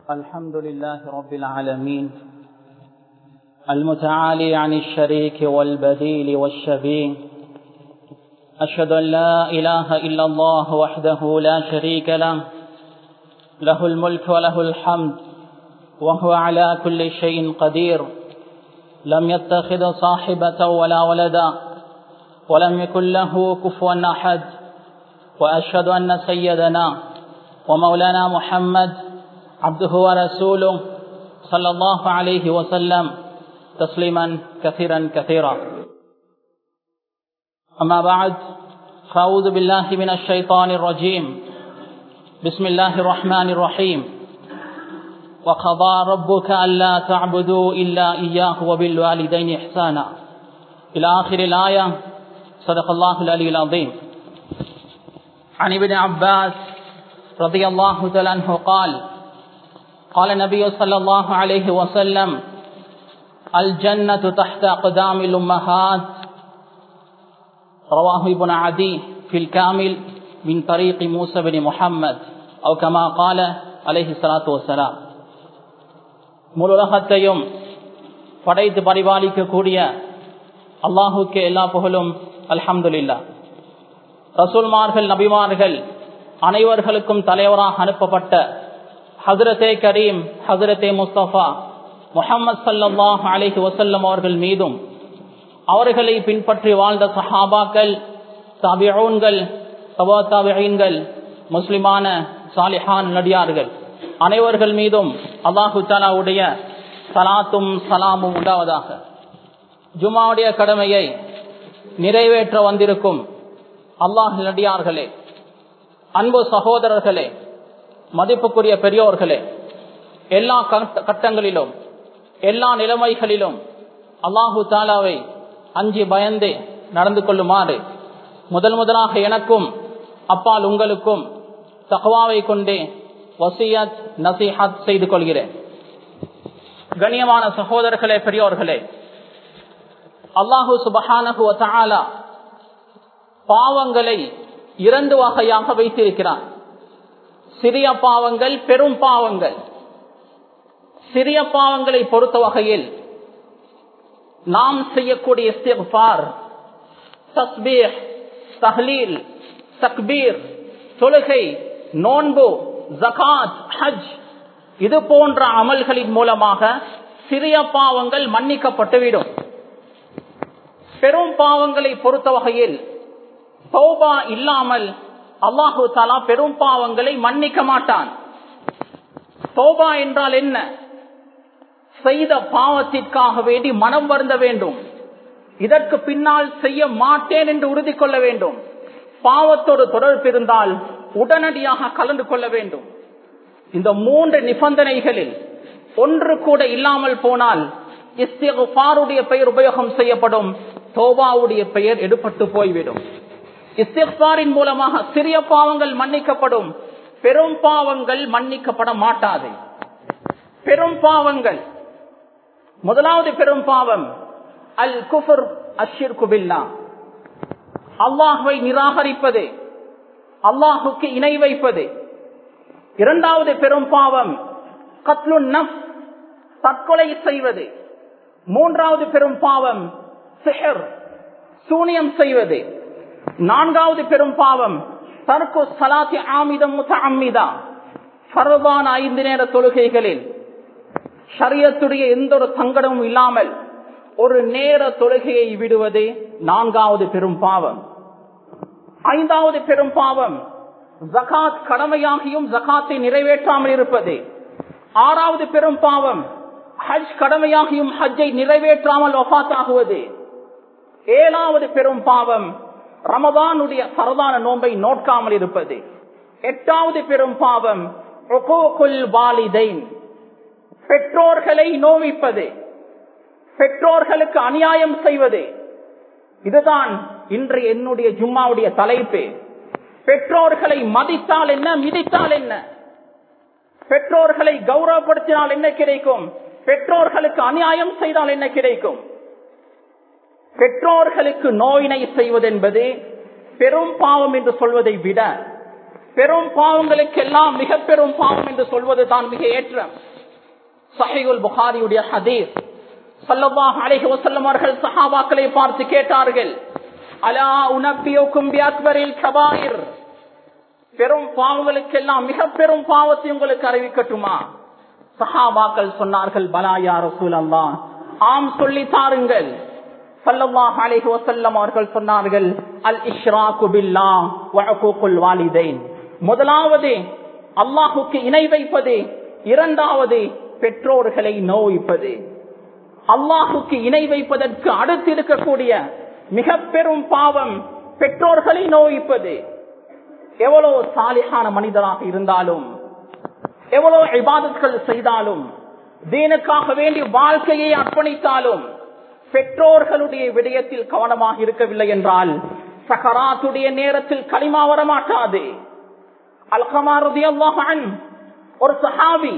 الحمد لله رب العالمين المتعالي عن الشريك والبديل والشبيه أشهد أن لا إله إلا الله وحده لا شريك له له الملك وله الحمد وهو على كل شيء قدير لم يتخذ صاحبة ولا ولدا ولم يكن له كفوا أحد وأشهد أن سيدنا ومولانا محمد عبده ورسوله صلى الله عليه وسلم تسليما كثيرا كثيرا أما بعد فأعوذ بالله من الشيطان الرجيم بسم الله الرحمن الرحيم وقضى ربك ألا تعبدوا إلا إياه وبالوالدين إحسانا إلى آخر الآية صدق الله العلي العظيم عن ابن عباس رضي الله تعالى عنه قال قال النبي صلى الله عليه وسلم الجنة تحت أقدام الأمهات رواه ابن عدي في الكامل من طريق موسى بن محمد أو كما قال عليه الصلاة والسلام முழுலகத்தையும் படைத்து பரிபாலிக்கக்கூடிய அல்லாஹுக்கு எல்லா புகழும் அல்ஹம்துல்லா ரசூல்மார்கள் நபிமார்கள் அனைவர்களுக்கும் தலைவராக அனுப்பப்பட்ட ஹசரத்தே கரீம் ஹசரத்தே முஸ்தபா முகமது சல்லாஹ் அலிஹி வசல்லம் அவர்கள் மீதும் அவர்களை பின்பற்றி வாழ்ந்த சஹாபாக்கள் தாபியூன்கள் தபா தாபியன்கள் முஸ்லிமான சாலிஹான் நடிகார்கள் அனைவர்கள் மீதும் அல்லாஹு தாலாவுடைய சலாத்தும் சலாமும் உண்டாவதாக ஜுமாவுடைய கடமையை நிறைவேற்ற வந்திருக்கும் அல்லாஹ் நடிகார்களே அன்பு சகோதரர்களே மதிப்புக்குரிய பெரியோர்களே எல்லா கட்டங்களிலும் எல்லா நிலைமைகளிலும் அல்லாஹு தாலாவை அஞ்சி பயந்து நடந்து கொள்ளுமாறு முதல் முதலாக எனக்கும் அப்பால் உங்களுக்கும் தகவாவை கொண்டே வசியத் நசிஹத் செய்து கொள்கிறேன் கண்ணியமான சகோதரர்களே பெரியோர்களே அல்லாஹு சுபஹானகு தாலா பாவங்களை இரண்டு வகையாக வைத்திருக்கிறான் சிறிய பாவங்கள் பெரும் பாவங்கள் சிறிய பாவங்களை பொறுத்த வகையில் நாம் செய்யக்கூடிய இஸ்திஃபார் தஸ்பீர் தஹ்லீல் தக்பீர் தொழுகை நோன்பு ஜகாத் ஹஜ் இது போன்ற அமல்களின் மூலமாக சிறிய பாவங்கள் மன்னிக்கப்பட்டுவிடும் பெரும் பாவங்களை பொறுத்த வகையில் சௌபா இல்லாமல் அல்லாஹு தாலா பெரும் பாவங்களை மன்னிக்க மாட்டான் சௌபா என்றால் என்ன செய்த பாவத்திற்காக வேண்டி மனம் வருந்த வேண்டும் இதற்கு பின்னால் செய்ய மாட்டேன் என்று உறுதி கொள்ள வேண்டும் பாவத்தோடு தொடர்பு இருந்தால் உடனடியாக கலந்து கொள்ள வேண்டும் இந்த மூன்று நிபந்தனைகளில் ஒன்று கூட இல்லாமல் போனால் இஸ்திகாருடைய பெயர் உபயோகம் செய்யப்படும் தோபாவுடைய பெயர் எடுபட்டு போய்விடும் இஸ்திஃபாரின் மூலமாக சிறிய பாவங்கள் மன்னிக்கப்படும் பெரும் பாவங்கள் மன்னிக்கப்பட மாட்டாது பெரும் பாவங்கள் முதலாவது பெரும் பாவம் அல் குஃபர் அஷிர் குபில்லா அல்லாஹுவை நிராகரிப்பது அல்லாஹுக்கு இணை வைப்பது இரண்டாவது பெரும் பாவம் கத்லு நப் தற்கொலை செய்வது மூன்றாவது பெரும் பாவம் சிஹர் சூனியம் செய்வது நான்காவது பெரும் பாவம் தர்க்கு சலாத்தி ஆமிதம் முத்த அம்மிதா பரவான ஐந்து நேர தொழுகைகளில் ஷரியத்துடைய எந்த ஒரு சங்கடமும் இல்லாமல் ஒரு நேர தொழுகையை விடுவது நான்காவது பெரும் பாவம் ஐந்தாவது பெரும் பாவம் ஜகாத் கடமையாகியும் ஜகாத்தை நிறைவேற்றாமல் இருப்பது ஆறாவது பெரும் பாவம் ஹஜ் கடமையாகியும் ஹஜ்ஜை நிறைவேற்றாமல் ஒஃபாத்தாகுவது ஏழாவது பெரும் பாவம் ரமதானுடைய சரதான நோன்பை நோட்காமல் இருப்பது எட்டாவது பெரும் பாவம் பெற்றோர்களை நோவிப்பது பெற்றோர்களுக்கு அநியாயம் செய்வது இதுதான் இன்று என்னுடைய ஜும்மாவுடைய தலைப்பு பெற்றோர்களை மதித்தால் என்ன மிதித்தால் என்ன பெற்றோர்களை கௌரவப்படுத்தினால் என்ன கிடைக்கும் பெற்றோர்களுக்கு அநியாயம் செய்தால் என்ன கிடைக்கும் பெற்றோர்களுக்கு நோயினை செய்வது என்பது பெரும் பாவம் என்று சொல்வதை விட பெரும் பாவங்களுக்கெல்லாம் மிக பெரும் பாவம் என்று சொல்வது தான் மிக ஏற்றம் சஹிகுல் புகாரியுடைய ஹதீஸ் சல்லல்லாஹு அலைஹி வஸல்லம் அவர்கள் சஹாபாக்களை பார்த்து கேட்டார்கள் அலா உனப்பியோக்கும் பியாக்பரில் கபாயிர் பெரும் பாவங்களுக்கெல்லாம் மிக பெரும் பாவத்தை உங்களுக்கு அறிவிக்கட்டுமா சஹாபாக்கள் சொன்னார்கள் பலாயா ரசூல் அல்லா ஆம் சொல்லி தாருங்கள் சல்லல்லாஹு அலைஹி வஸல்லம் அவர்கள் சொன்னார்கள் அல் இஷ்ராக்கு பில்லாஹ் வ உகூகுல் வாலிதைன் முதலாவது அல்லாஹுக்கு இணை வைப்பது இரண்டாவது பெற்றோர்களை நோய்ப்பது அல்லாஹுக்கு இணை வைப்பதற்கு அடுத்து இருக்கக்கூடிய மிக பெரும் பாவம் பெற்றோர்களை நோய்ப்பது எவ்வளவு சாலிகான மனிதராக இருந்தாலும் எவ்வளவு இபாதத்கள் செய்தாலும் தீனுக்காக வேண்டி வாழ்க்கையை அர்ப்பணித்தாலும் பெற்றோர்களுடைய விடயத்தில் கவனமாக இருக்கவில்லை என்றால் சகராத்துடைய நேரத்தில் களிமா வரமாட்டாது அல்கமாரதி அல்லாஹன் ஒரு சஹாபி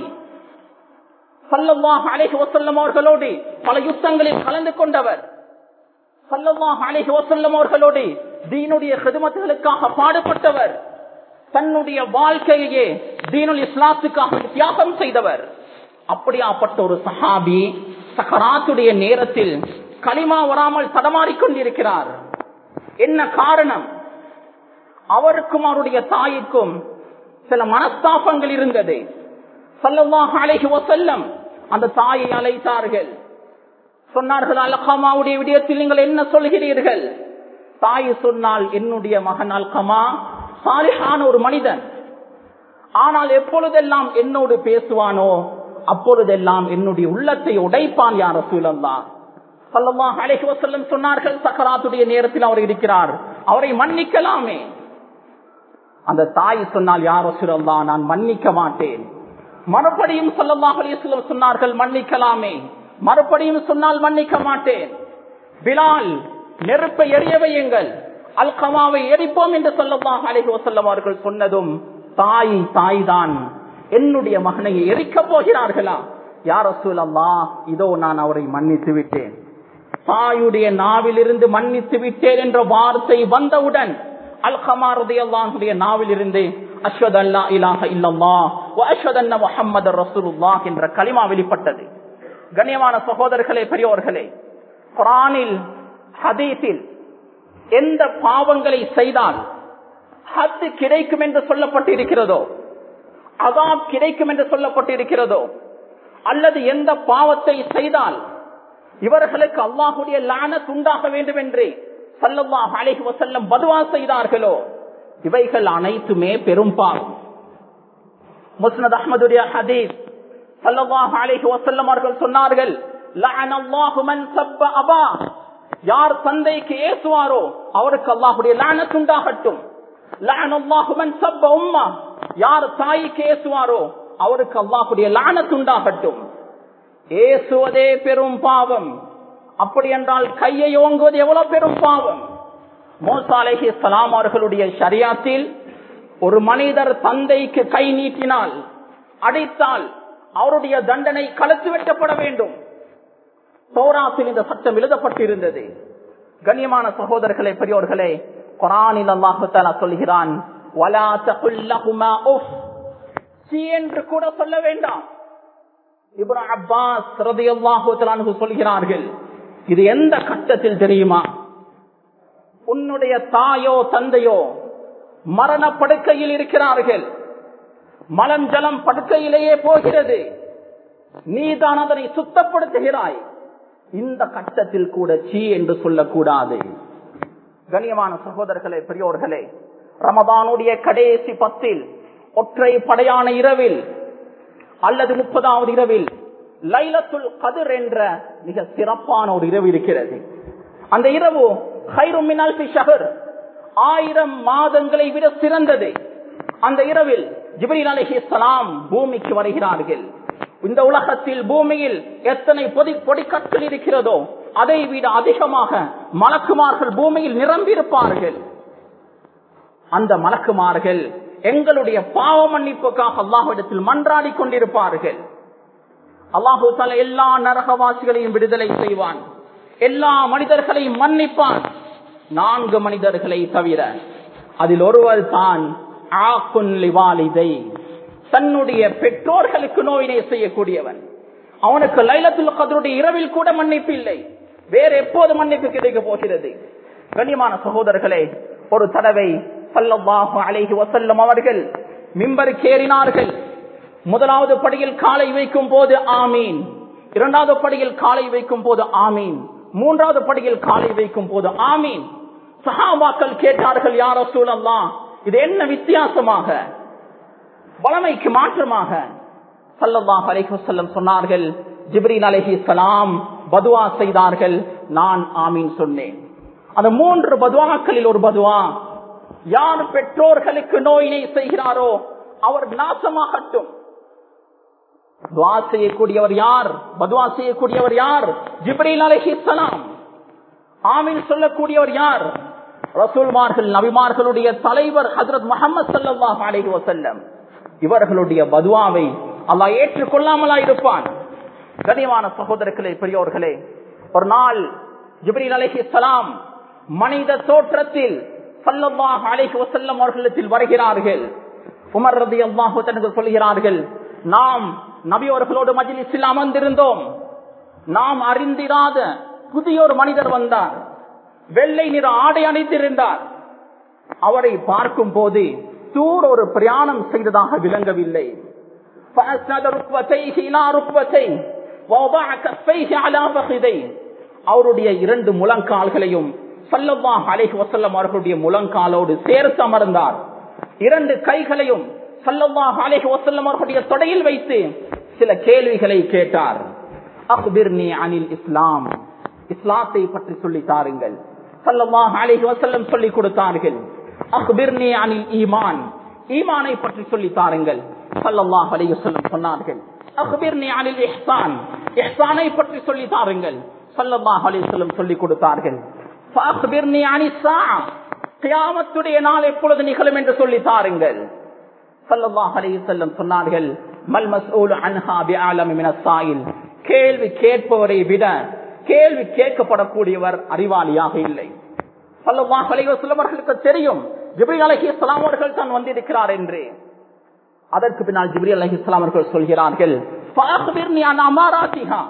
சல்லல்லாஹ் அலைஹி வஸல்லம் அவர்களோடு பல யுத்தங்களில் கலந்து கொண்டவர் சல்லல்லாஹ் அலைஹி வஸல்லம் அவர்களோடு தீனுடைய ஹிதமத்துகளுக்காக பாடுபட்டவர் தன்னுடைய வாழ்க்கையே தீனுல் இஸ்லாத்துக்காக தியாகம் செய்தவர் அப்படியாப்பட்ட ஒரு சஹாபி சகராத்துடைய நேரத்தில் களிமா வராமல் தடமாறிக் கொண்டிருக்கிறார் என்ன காரணம் அவருக்கும் அவருடைய தாய்க்கும் சில மனஸ்தாபங்கள் இருந்தது சல்லல்லாஹு அலைஹி வஸல்லம் அந்த தாயை அழைத்தார்கள் சொன்னார்கள் அல்கமாவுடைய விடயத்தில் நீங்கள் என்ன சொல்கிறீர்கள் தாய் சொன்னால் என்னுடைய மகன் அல்கமா சாலிஹான ஒரு மனிதன் ஆனால் எப்பொழுதெல்லாம் என்னோடு பேசுவானோ அப்பொழுதெல்லாம் என்னுடைய உள்ளத்தை உடைப்பான் யார் சூழல்லா சல்லல்லாஹு அலைஹி வஸல்லம் சொன்னார்கள் சக்கராத்துடைய நேரத்தில் அவர் இருக்கிறார் அவரை மன்னிக்கலாமே அந்த தாய் சொன்னால் யார் ரசூலல்லா நான் மன்னிக்க மாட்டேன் மறுபடியும் சல்லல்லாஹு அலைஹி வஸல்லம் சொன்னார்கள் மன்னிக்கலாமே மறுபடியும் சொன்னால் மன்னிக்க மாட்டேன் பிலால் நெருப்பை எரிய வையுங்கள் அல்கமாவை எரிப்போம் என்று சொல்லல்லாஹு அலைஹி வஸல்லம் அவர்கள் சொன்னதும் தாய் தாய் தான் என்னுடைய மகனை எரிக்க போகிறார்களா யார் ரசூலல்லா இதோ நான் அவரை மன்னித்து விட்டேன் தாயுடைய நாவிலிருந்து மன்னித்து விட்டேன் என்ற வார்த்தை வந்தவுடன் அல்கமாருடைய நாவில் இருந்து அஸ்வத் அல்லா இலாஹ இல்லல்லா அஸ்வத் அன்ன முஹம்மது ரசூலுல்லாஹ் என்ற களிமா வெளிப்பட்டது கண்ணியமான சகோதரர்களே பெரியோர்களே குரானில் ஹதீஸில் எந்த பாவங்களை செய்தால் ஹத்து கிடைக்கும் என்று சொல்லப்பட்டிருக்கிறதோ அதாப் கிடைக்கும் என்று சொல்லப்பட்டிருக்கிறதோ அல்லது எந்த பாவத்தை செய்தால் இவர்களுக்கு அல்லாஹுடைய லான துண்டாக வேண்டும் என்று சல்லல்லாஹ் அலைஹி வஸல்லம் பதுவா செய்தார்களோ இவைகள் அனைத்துமே பெரும் பாவம் முஸ்னத் அஹ்மதுடைய ஹதீஸ் சல்லல்லாஹு அலைஹி வஸல்லம் அவர்கள் சொன்னார்கள் லஅனல்லாஹு மன் சப்ப அபா யார் தந்தைக்கு ஏசுவாரோ அவருக்கு அல்லாஹுடைய லானத் உண்டாகட்டும் லஅனல்லாஹு மன் சப்ப உம்மா யார் தாய்க்கு ஏசுவாரோ அவருக்கு அல்லாஹுடைய லானத் உண்டாகட்டும் ஏசுவதே பெரும் பாவம் அப்படி என்றால் கையை ஓங்குவது எவ்வளவு பெரும் பாவம் மோசாலேஹி சலாம் அவர்களுடைய ஷரியாத்தில் ஒரு மனிதர் தந்தைக்கு கை நீட்டினால் அடித்தால் அவருடைய தண்டனை கலத்து வெட்டப்பட வேண்டும் சௌராத்தில் இந்த சட்டம் எழுதப்பட்டிருந்தது கண்ணியமான சகோதரர்களே பெரியோர்களே குரானில் அல்லாஹு சொல்கிறான் என்று கூட சொல்ல வேண்டாம் இப்ரா அப்பாஸ் ரதியல்லாஹு சொல்கிறார்கள் இது எந்த கட்டத்தில் தெரியுமா உன்னுடைய தாயோ தந்தையோ மரண படுக்கையில் இருக்கிறார்கள் மலம் ஜலம் படுக்கையிலேயே போகிறது நீதான் அதனை சுத்தப்படுத்துகிறாய் இந்த கட்டத்தில் கூட சீ என்று சொல்லக்கூடாது கண்ணியமான சகோதரர்களே பெரியோர்களே ரமதானுடைய கடைசி பத்தில் ஒற்றை படையான இரவில் அல்லது முப்பதாவது இரவில் லைலத்துல் கதிர் என்ற மிக சிறப்பான ஒரு இரவு இருக்கிறது அந்த இரவு ஹைருமினால் ஷஹர் ஆயிரம் மாதங்களை விட சிறந்தது அந்த இரவில் ஜிப்ரீல் அலிஹிஸ்லாம் பூமிக்கு வருகிறார்கள் இந்த உலகத்தில் பூமியில் எத்தனை பொதி பொடிக்கற்கள் இருக்கிறதோ அதை விட அதிகமாக மலக்குமார்கள் பூமியில் நிரம்பியிருப்பார்கள் அந்த மலக்குமார்கள் எங்களுடைய பாவ மன்னிப்புக்காக அல்லாஹிடத்தில் மன்றாடி கொண்டிருப்பார்கள் அல்லாஹு தால எல்லா நரகவாசிகளையும் விடுதலை செய்வான் எல்லா மனிதர்களையும் மன்னிப்பான் நான்கு மனிதர்களை தவிர அதில் ஒருவர் தான் ஆக்குன் லிவாலிதை தன்னுடைய பெற்றோர்களுக்கு நோயினை செய்யக்கூடியவன் அவனுக்கு லைலத்துல் கதருடைய இரவில் கூட மன்னிப்பு இல்லை வேற எப்போது மன்னிப்பு கிடைக்க போகிறது கண்ணியமான சகோதரர்களே ஒரு தடவை சல்லல்லாஹு அலைஹி வசல்லம் அவர்கள் மிம்பருக்கு ஏறினார்கள் முதலாவது படியில் காலை வைக்கும் போது ஆமீன் இரண்டாவது படியில் காலை வைக்கும் போது ஆமீன் மூன்றாவது படியில் காலை வைக்கும் போது ஆமீன் சஹாபாக்கள் கேட்டார்கள் யார சூழல்லாம் இது என்ன வித்தியாசமாக வளமைக்கு மாற்றமாக சல்லல்லாஹ் அலைஹி வஸல்லம் சொன்னார்கள் ஜிப்ரீல் அலைஹி சலாம் பதுவா செய்தார்கள் நான் ஆமீன் சொன்னேன் அந்த மூன்று பதுவாக்களில் ஒரு பதுவா யார் பெற்றோர்களுக்கு நோயினை செய்கிறாரோ அவர் நாசமாகட்டும் துவா செய்யக்கூடியவர் யார் பதுவா செய்யக்கூடியவர் யார் ஜிப்ரீல் அலைஹி சலாம் ஆமீன் சொல்லக்கூடியவர் யார் ரசூல்மார்கள் நபிமார்களுடைய தலைவர் ஹசரத் முகமது சல்லாஹ் அலைஹி வசல்லம் இவர்களுடைய பதுவாவை அல்லாஹ் ஏற்றுக்கொள்ளாமலா இருப்பான் கனிவான சகோதரர்களே பெரியோர்களே ஒரு நாள் ஜிப்ரீல் அலைஹி சலாம் மனித தோற்றத்தில் சல்லல்லாஹ் அலைஹி வசல்லம் அவர்களிடத்தில் வருகிறார்கள் உமர் ரதி அல்லாஹு தனக்கு சொல்கிறார்கள் நாம் நபி அவர்களோடு மஜிலிஸில் அமர்ந்திருந்தோம் நாம் அறிந்திராத புதிய ஒரு மனிதர் வந்தார் வெள்ளை நிற ஆடை அணிந்திருந்தார் அவரை பார்க்கும் போது தூர் ஒரு பிரயாணம் செய்ததாக விளங்கவில்லை அவருடைய இரண்டு முழங்கால்களையும் சல்லல்லாஹ் அலைஹி வசல்லம் அவர்களுடைய முழங்காலோடு சேர்த்து அமர்ந்தார் இரண்டு கைகளையும் சல்லல்லாஹ் அலைஹி வசல்லம் அவர்களுடைய தொடையில் வைத்து சில கேள்விகளை கேட்டார் அக்பிர்னி அனில் இஸ்லாம் இஸ்லாத்தை பற்றி சொல்லி தாருங்கள் சல்லல்லாஹ் அலைஹி வசல்லம் சொல்லி கொடுத்தார்கள் அக்பிர்னி அனில் ஈமான் ஈமானை பற்றி சொல்லி தாருங்கள் சல்லல்லாஹ் அலைஹி வஸல்லம் சொன்னார்கள் அக்பிர்னி அனில் இஹ்சான் இஹ்சானை பற்றி சொல்லி தாருங்கள் சல்லல்லாஹு அலைஹி வஸல்லம் சொல்லி கொடுத்தார்கள் ஃபஅக்பிர்னி அனிஸ் ஸாஅ கியாமத்துடைய நாள் எப்பொழுது நிகழும் என்று சொல்லி தாருங்கள் சல்லல்லாஹு அலைஹி வஸல்லம் சொன்னார்கள் மல் மஸ்ஊல் அன்ஹா பிஅலமி மினஸ் ஸாயில் கேள்வி கேட்பவரை விட கேள்வி கேட்கப்படக்கூடியவர் அறிவாளியாக இல்லை சல்லல்லாஹு அலைஹி வஸல்லம் அவர்களுக்கு தெரியும் ஜிப்ரீல் அலைஹிஸ்ஸலாம் அவர்கள் தான் வந்திருக்கிறார் என்று அதற்கு பின்னால் ஜிப்ரீல் அலைஹிஸ்ஸலாம் அவர்கள் சொல்கிறார்கள் ஃபஅக்பிர்னி அன் அமாராத்திஹா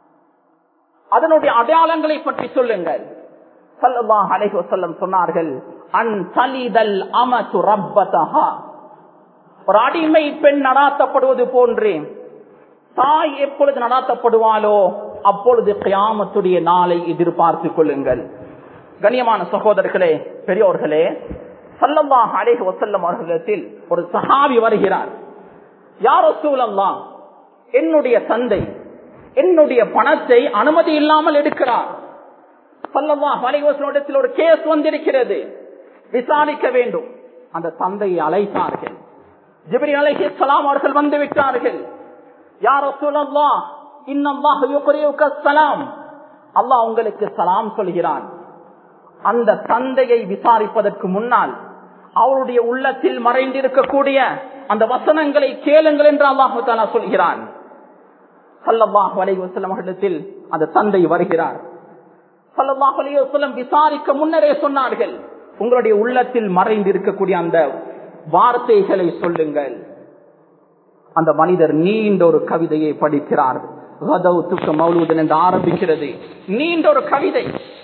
அதனுடைய அடையாளங்களை பற்றி சொல்லுங்கள் சல்லல்லாஹு அலைஹி வஸல்லம் சொன்னார்கள் அன் தலிதல் அமது ரப்பதஹா ஒரு அடிமை பெண் நடாத்தப்படுவது போன்று தாய் எப்பொழுது நடாத்தப்படுவாளோ அப்பொழுது கியாமத்துடைய நாளை எதிர்பார்த்துக் கொள்ளுங்கள் கண்ணியமான சகோதரர்களே பெரியோர்களே சல்லல்லாஹ் அலைஹி வசல்லம் அவர்களிடத்தில் ஒரு சஹாபி வருகிறார் யாரோ சூழல்லா என்னுடைய தந்தை என்னுடைய பணத்தை அனுமதி இல்லாமல் எடுக்கிறார் சல்லல்லாஹ் அலைஹி வஸல்லம் ஒரு கேஸ் வந்திருக்கிறது விசாரிக்க வேண்டும் அந்த தந்தையை அழைத்தார்கள் ஜிப்ரி அலைஹிஸ்ஸலாம் அவர்கள் வந்து விட்டார்கள் யார் ரசூலல்லாஹ் இன்னல்லாஹ் யுக்ரியுக ஸலாம் அல்லாஹ் உங்களுக்கு சலாம் சொல்கிறான் அந்த தந்தையை விசாரிப்பதற்கு முன்னால் அவருடைய உள்ளத்தில் மறைந்திருக்கக்கூடிய அந்த வசனங்களை கேளுங்கள் என்று அல்லாஹு தாலா சொல்கிறான் சல்லல்லாஹு அலைஹி வஸல்லம் அவர்களிடத்தில் அந்த தந்தை வருகிறார் சல்லல்லாஹு அலைஹி வஸல்லம் விசாரிக்க முன்னரே சொன்னார்கள் உங்களுடைய உள்ளத்தில் மறைந்திருக்கக்கூடிய அந்த வார்த்தைகளை சொல்லுங்கள் அந்த மனிதர் நீண்ட ஒரு கவிதையை படிக்கிறார் மௌலூதன் என்று ஆரம்பிக்கிறது நீண்ட ஒரு கவிதை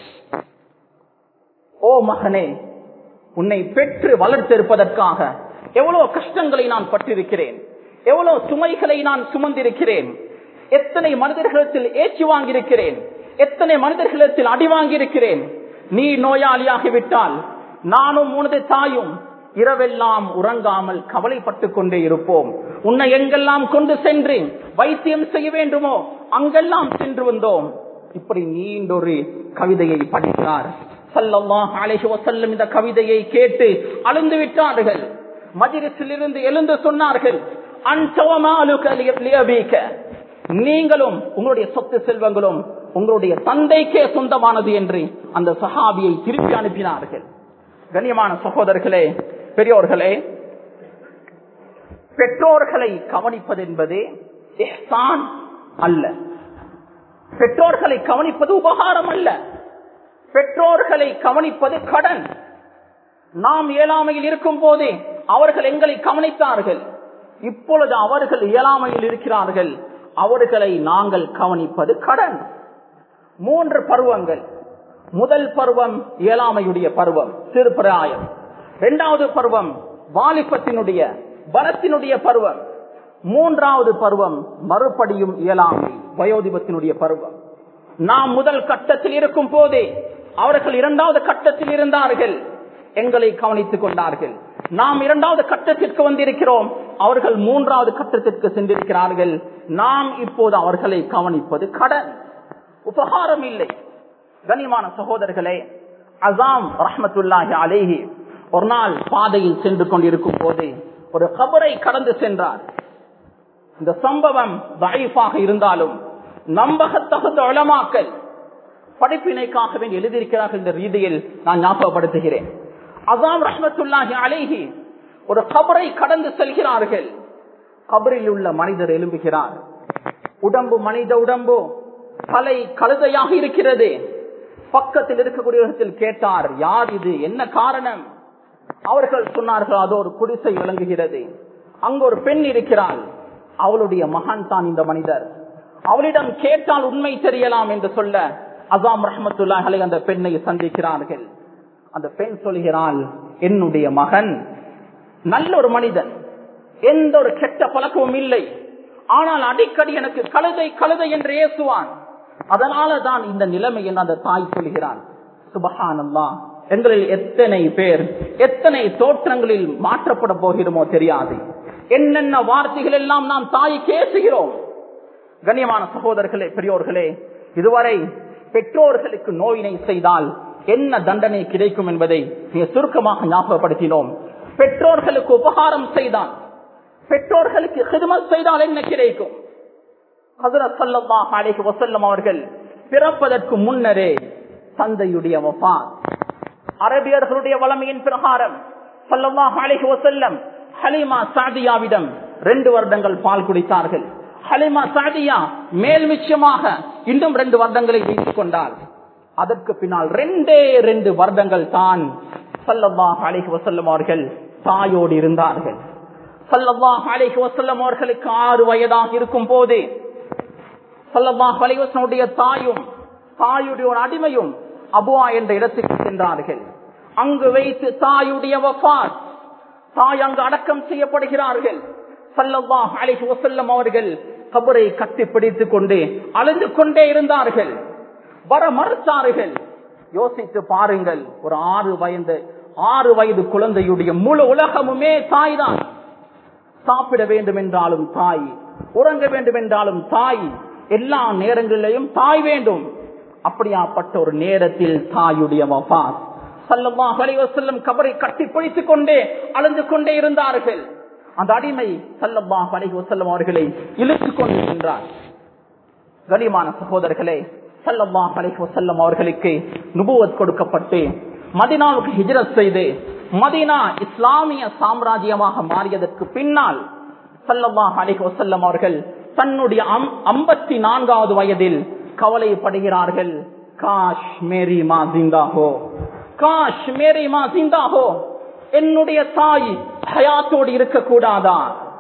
ஓ மகனே உன்னை பெற்று வளர்த்திருப்பதற்காக எவ்வளவு கஷ்டங்களை நான் பட்டிருக்கிறேன் எவ்வளவு சுமைகளை நான் சுமந்திருக்கிறேன் எத்தனை மனிதர்களிடத்தில் ஏற்றி வாங்கியிருக்கிறேன் எத்தனை மனிதர்களிடத்தில் அடி வாங்கியிருக்கிறேன் நீ நோயாளியாகிவிட்டால் நானும் உனது தாயும் இரவெல்லாம் உறங்காமல் கவலைப்பட்டுக் கொண்டே இருப்போம் உன்னை எங்கெல்லாம் கொண்டு சென்று வைத்தியம் செய்ய வேண்டுமோ அங்கெல்லாம் சென்று வந்தோம் இப்படி நீண்டொரு கவிதையை படித்தார் சல்லல்லாஹு அலைஹி வஸல்லம் இந்த கவிதையை கேட்டு அழுந்து விட்டார்கள் மஜிலிஸில் இருந்து எழுந்து சொன்னார்கள் நீங்களும் உங்களுடைய சொத்து செல்வங்களும் உங்களுடைய தந்தைக்கே சொந்தமானது என்று அந்த சஹாபியை திருப்பி அனுப்பினார்கள் கண்ணியமான சகோதரர்களே பெரியோர்களே பெற்றோர்களை கவனிப்பது என்பது இஹ்சான் அல்ல பெற்றோர்களை கவனிப்பது உபகாரம் அல்ல பெற்றோர்களை கவனிப்பது கடன் நாம் இயலாமையில் இருக்கும் போதே அவர்கள் எங்களை கவனித்தார்கள் இப்பொழுது அவர்கள் இயலாமையில் இருக்கிறார்கள் அவர்களை நாங்கள் கவனிப்பது கடன் மூன்று பருவங்கள் முதல் பருவம் இயலாமையுடைய பருவம் சிறுபிராயம் இரண்டாவது பருவம் வாலிபத்தினுடைய பலத்தினுடைய பருவம் மூன்றாவது பருவம் மறுபடியும் இயலாமை வயோதிபத்தினுடைய பருவம் நாம் முதல் கட்டத்தில் இருக்கும் போதே அவர்கள் இரண்டாவது கட்டத்தில் இருந்தார்கள் எங்களை கவனித்துக் கொண்டார்கள் நாம் இரண்டாவது கட்டத்திற்கு வந்திருக்கிறோம் அவர்கள் மூன்றாவது கட்டத்திற்கு சென்றிருக்கிறார்கள் நாம் இப்போது அவர்களை கவனிப்பது கடன் உபகாரம் இல்லை கனிமான சகோதரர்களே அசாம் ரஹமத்துல்லாஹி அலேஹி ஒரு நாள் பாதையில் சென்று கொண்டிருக்கும் போது ஒரு கபரை கடந்து சென்றார் இந்த சம்பவம் தயஃபாக இருந்தாலும் நம்பகத்தகுந்த உளமாக்கல் படிப்பினைக்காகவே எழுதியிருக்கிறார்கள் என்ற ரீதியில் நான் ஞாபகப்படுத்துகிறேன் அசாம் ரஹமத்துல்லாஹி அலேஹி ஒரு கபரை கடந்து செல்கிறார்கள் கபரில் உள்ள மனிதர் எழும்புகிறார் உடம்பு மனித உடம்பு தலை கழுதையாக இருக்கிறது பக்கத்தில் இருக்கக்கூடியவர்கள் கேட்டார் யார் இது என்ன காரணம் அவர்கள் சொன்னார்கள் அது ஒரு குடிசை விளங்குகிறது அங்கு ஒரு பெண் இருக்கிறாள் அவளுடைய மகன் தான் இந்த மனிதர் அவளிடம் கேட்டால் உண்மை தெரியலாம் என்று சொல்ல அசாம் ரஹமத்துல்லாஹலை அந்த பெண்ணை சந்திக்கிறார்கள் அந்த பெண் சொல்கிறாள் என்னுடைய மகன் நல்ல ஒரு மனிதன் எந்த ஒரு கெட்ட பழக்கமும் இல்லை ஆனால் அடிக்கடி எனக்கு கழுதை கழுதை என்று ஏசுவான் அதனால தான் இந்த நிலைமை என்று அந்த தாய் சொல்கிறான் சுபஹானல்லா எங்களில் எத்தனை பேர் எத்தனை தோற்றங்களில் மாற்றப்பட போகிறோமோ தெரியாது என்னென்ன வார்த்தைகள் எல்லாம் நாம் தாய்க்கு ஏசுகிறோம் கண்ணியமான சகோதரர்களே பெரியோர்களே இதுவரை பெற்றோர்களுக்கு நோயினை செய்தால் என்ன தண்டனை கிடைக்கும் என்பதை மிக சுருக்கமாக ஞாபகப்படுத்தினோம் பெற்றோர்களுக்கு உபகாரம் செய்தால் பெற்றோர்களுக்கு ஹிதமத் செய்தால் என்ன கிடைக்கும் ஹசரத் சல்லல்லாஹு அலைஹி வஸல்லம் அவர்கள் பிறப்பதற்கு முன்னரே தந்தையுடைய வஃபாத் அரபியர்களுடைய வளமையின் பிரகாரம் சல்லல்லாஹு அலைஹி வஸல்லம் ஹலீமா சாதியாவிடம் ரெண்டு வருடங்கள் பால் குடித்தார்கள் ஹலிமா சாதியா மேல் மிச்சமாக இன்னும் ரெண்டு வருடங்களை வைத்துக் கொண்டார் அதற்கு பின்னால் ரெண்டே ரெண்டு வருடங்கள் தான் சல்லல்லாஹ் அலைஹி வசல்லம் அவர்கள் தாயோடு இருந்தார்கள் சல்லல்லாஹ் அலைஹி வசல்லம் அவர்களுக்கு ஆறு வயதாக இருக்கும் போது சல்லல்லாஹ் அலைவசனுடைய தாயும் தாயுடைய ஒரு அடிமையும் அபுவா என்ற இடத்துக்கு சென்றார்கள் அங்கு வைத்து தாயுடைய வஃபாத் தாய் அங்கு அடக்கம் செய்யப்படுகிறார்கள் சல்லல்லாஹ் அலைஹி வசல்லம் அவர்கள் கபரை கட்டி பிடித்துக் கொண்டு அழுந்து கொண்டே இருந்தார்கள் வர மறுத்தார்கள் யோசித்து பாருங்கள் ஒரு ஆறு வயது ஆறு வயது குழந்தையுடைய முழு உலகமுமே தாய் தான் சாப்பிட வேண்டும் என்றாலும் தாய் உறங்க வேண்டும் என்றாலும் தாய் எல்லா நேரங்களிலையும் தாய் வேண்டும் அப்படியாப்பட்ட ஒரு நேரத்தில் தாயுடைய வஃபாத் சல்லல்லாஹு அலைஹி வஸல்லம் கபரை கட்டி பிடித்துக் கொண்டே அழுந்து கொண்டே இருந்தார்கள் அந்த அடிமை சல்லல்லாஹு அலைஹி வஸல்லம் அவர்களை இழுத்துக் கொண்டு சென்றார் கனிமான சகோதரர்களே சல்லல்லாஹு அலைஹி வஸல்லம் அவர்களுக்கு நுபுவத் கொடுக்கப்பட்டு மதினாவுக்கு ஹிஜ்ரத் செய்து மதினா இஸ்லாமிய சாம்ராஜ்யமாக மாறியதற்கு பின்னால் சல்லல்லாஹு அலைஹி வஸல்லம் அவர்கள் தன்னுடைய ஐம்பத்தி நான்காவது வயதில் கவலைப்படுகிறார்கள் காஷ் மேரி மா ஜிந்தாஹோ காஷ் மேரி மா ஜிந்தாஹோ என்னுடைய தாய் ஹயாத்தோடு இருக்கக்கூடாதா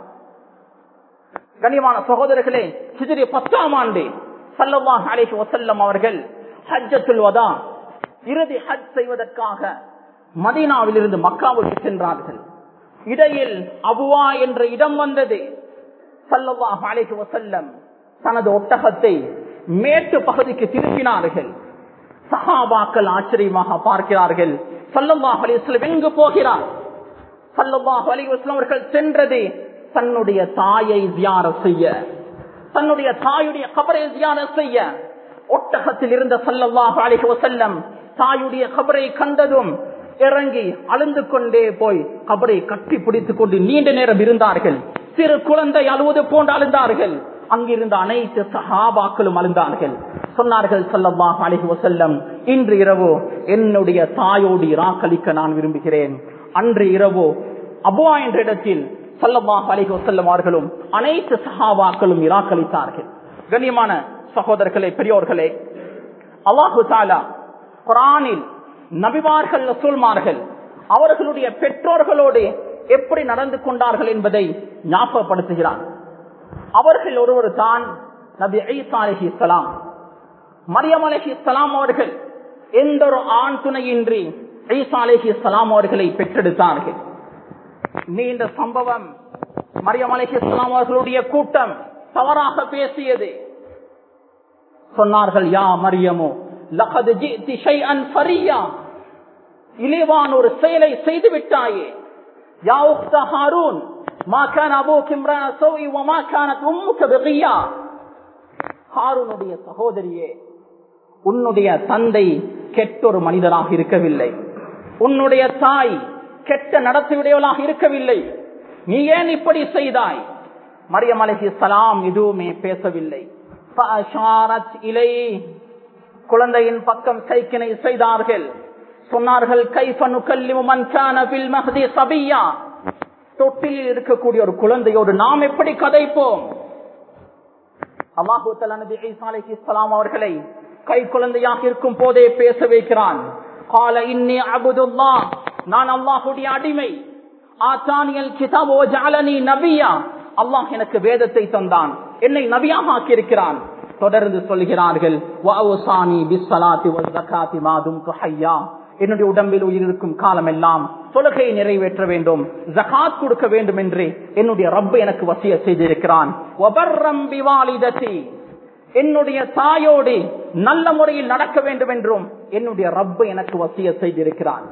கனிமான சகோதரர்களே ஹிஜ்ரி பத்தாம் ஆண்டு சல்லல்லாஹு அலைஹி வஸல்லம் அவர்கள் ஹஜ்ஜத்துல் வதா இறுதி ஹஜ் செய்வதற்காக மதீனாவில் இருந்து மக்காவுக்கு சென்றார்கள் இடையில் அபுவா என்ற இடம் வந்தது சல்லல்லாஹு அலைஹி வஸல்லம் தனது ஒட்டகத்தை மேட்டு பகுதிக்கு திருப்பினார்கள் சஹாபாக்கள் ஆச்சரியமாக பார்க்கிறார்கள் சல்லல்லாஹு அலைஹி வஸல்லம் எங்கு போகிறார் சல்லல்லாஹு அலைஹி வஸல்லம் அவர்கள் சென்றது தன்னுடைய தாயை தியார செய்ய தன்னுடைய தாயுடைய கபரை தியார செய்ய ஒட்டகத்தில் இருந்த சல்லல்லாஹு அலைஹி வஸல்லம் தாயுடைய கபரை கண்டதும் இறங்கி அழுந்து கொண்டே போய் கபரை கட்டி பிடித்துக் கொண்டு நீண்ட நேரம் இருந்தார்கள் சிறு குழந்தை அழுவது போன்று அழுந்தார்கள் அங்கிருந்த அனைத்து சஹாபாக்களும் அழுந்தார்கள் சொன்னார்கள் சல்லல்லாஹு அலைஹி வஸல்லம் இன்று இரவு என்னுடைய தாயோடு இராக்களிக்க நான் விரும்புகிறேன் அன்று இரவு அபுவா என்ற இடத்தில் சல்லல்லாஹு அலைஹி வஸல்லம் அவர்களும் அனைத்து சஹாபாக்களும் இராக்களித்தார்கள் கண்ணியமான சகோதரர்களே பெரியோர்களே அல்லாஹு தாலா குரானில் நபிமார்கள் ரசூல்மார்கள் அவர்களுடைய பெற்றோர்களோடு எப்படி நடந்து கொண்டார்கள் என்பதை ஞாபகப்படுத்துகிறார் அவர்கள் ஒருவர் தான் நபி ஐசா அலஹி இஸ்லாம் மரியம் அலஹி இஸ்லாம் அவர்கள் எந்த ஒரு ஆண் துணையின்றி ஐசா அலஹி இஸ்லாம் அவர்களை பெற்றெடுத்தார்கள் நீண்ட சம்பவம் மரியம் அலஹி இஸ்லாம் அவர்களுடைய கூட்டம் தவறாக பேசியது சொன்னார்கள் யா மரியமோ லகது ஜித்தி ஷைஅன் ஃபரியா இழிவான ஒரு செயலை செய்து விட்டாயே யா உக்த ஹாரூன் மா கான அபூக் இம்ரான சௌஇ வ மா கானத் உம்முக பகியா ஹாரூனுடைய சகோதரியே உன்னுடைய தந்தை கெட்டொரு மனிதராக இருக்கவில்லை உன்னுடைய தாய் கெட்ட நடத்தியுடையவளாக இருக்கவில்லை நீ ஏன் இப்படி செய்தாய் மரியம் அலஹி சலாம் எதுவுமே பேசவில்லை இலை குழந்தையின் பக்கம் சைக்கினை செய்தார்கள் சொன்னார்கள் கைஃபனு கல்லிமுமன் மஹதி சபியா தொட்டில் இருக்கக்கூடிய ஒரு குழந்தையோடு நாம் எப்படி கதைப்போம் அல்லாஹூ நபி ஈசா அலைஹிஸ்ஸலாம் அவர்களை கை குழந்தையாக இருக்கும் போதே பேச வைக்கிறான் கால இன்னி அபுதுல்லா நான் அல்லாஹுடைய அடிமை ஆச்சானியல் கிதாபோ ஜாலனி நபியா அல்லாஹ் எனக்கு வேதத்தை தந்தான் என்னை நபியாக ஆக்கியிருக்கிறான் தொடர்ந்து சொல்கிறார்கள் என்னுடைய உடம்பில் உயிர் இருக்கும் காலம் எல்லாம் தொழுகையை நிறைவேற்ற வேண்டும் ஜகாத் கொடுக்க வேண்டும் என்று என்னுடைய ரப்ப எனக்கு வசிய செய்திருக்கிறான் என்னுடைய தாயோடு நல்ல முறையில் நடக்க வேண்டும் என்றும் என்னுடைய ரப்ப எனக்கு வசிய செய்திருக்கிறான்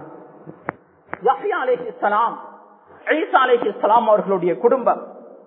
அவர்களுடைய குடும்பம்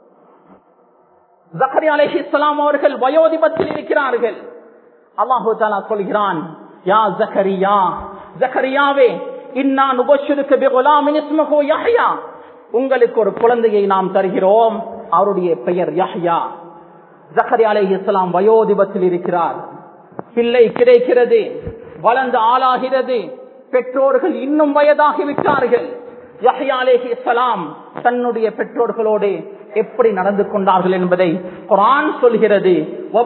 ஜக்கரி அலேஹி இஸ்லாம் அவர்கள் வயோதிபத்தில் இருக்கிறார்கள் அல்லாஹு தாலா சொல்கிறான் யா ஜக்கரியா ஜக்கரியாவே இன்னா நுபஷருக்கு பிகுலாமின் இஸ்மஹு யஹ்யா உங்களுக்கு ஒரு குழந்தையை நாம் தருகிறோம் அவருடைய பெயர் யஹ்யா ஜக்கரி அலேஹி இஸ்லாம் வயோதிபத்தில் இருக்கிறார் பிள்ளை கிடைக்கிறது வளர்ந்து ஆளாகிறது பெற்றோர்கள் இன்னும் வயதாகிவிட்டார்கள் யஹ்யா அலேஹி இஸ்லாம் தன்னுடைய பெற்றோர்களோடு எப்படி நடந்து கொண்டார்கள் என்பதை குரான் சொல்கிறது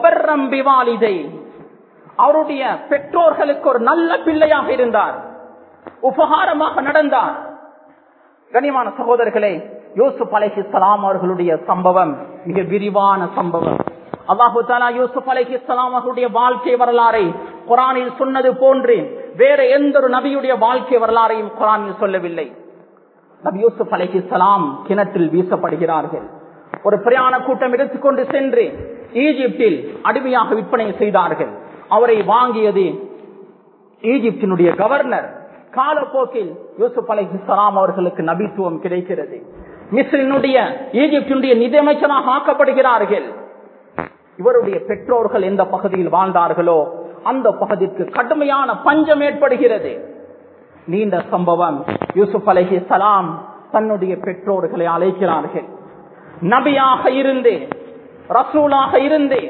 அவருடைய பெற்றோர்களுக்கு ஒரு நல்ல பிள்ளையாக இருந்தார் உபகாரமாக நடந்தார் கனிமான சகோதரர்களே யூசுப் அலஹி சலாம் அவர்களுடைய சம்பவம் மிக விரிவான சம்பவம் அல்லாஹு தாலா யூசுப் அலஹி சலாம் அவர்களுடைய வாழ்க்கை வரலாறை குரானில் சொன்னது போன்று வேற எந்த ஒரு நபியுடைய வாழ்க்கை வரலாறையும் குரானில் சொல்லவில்லை நபி யூசுப் அலஹி சலாம் கிணற்றில் வீசப்படுகிறார்கள் ஒரு பிரயாண கூட்டம் எடுத்துக்கொண்டு சென்று ஈஜிப்டில் அடிமையாக விற்பனை செய்தார்கள் அவரை வாங்கியது ஈஜிப்டினுடைய கவர்னர் காலப்போக்கில் யூசுப் அலை இஸ்லாம் அவர்களுக்கு நபித்துவம் கிடைக்கிறது மிஸ்ரினுடைய ஈஜிப்டினுடைய நிதியமைச்சராக ஆக்கப்படுகிறார்கள் இவருடைய பெற்றோர்கள் எந்த பகுதியில் வாழ்ந்தார்களோ அந்த பகுதிக்கு கடுமையான பஞ்சம் ஏற்படுகிறது நீண்ட சம்பவம் யூசுப் அலஹி சலாம் தன்னுடைய பெற்றோர்களை அழைக்கிறார்கள் நபியாக இருந்து ரசூலாக இருந்து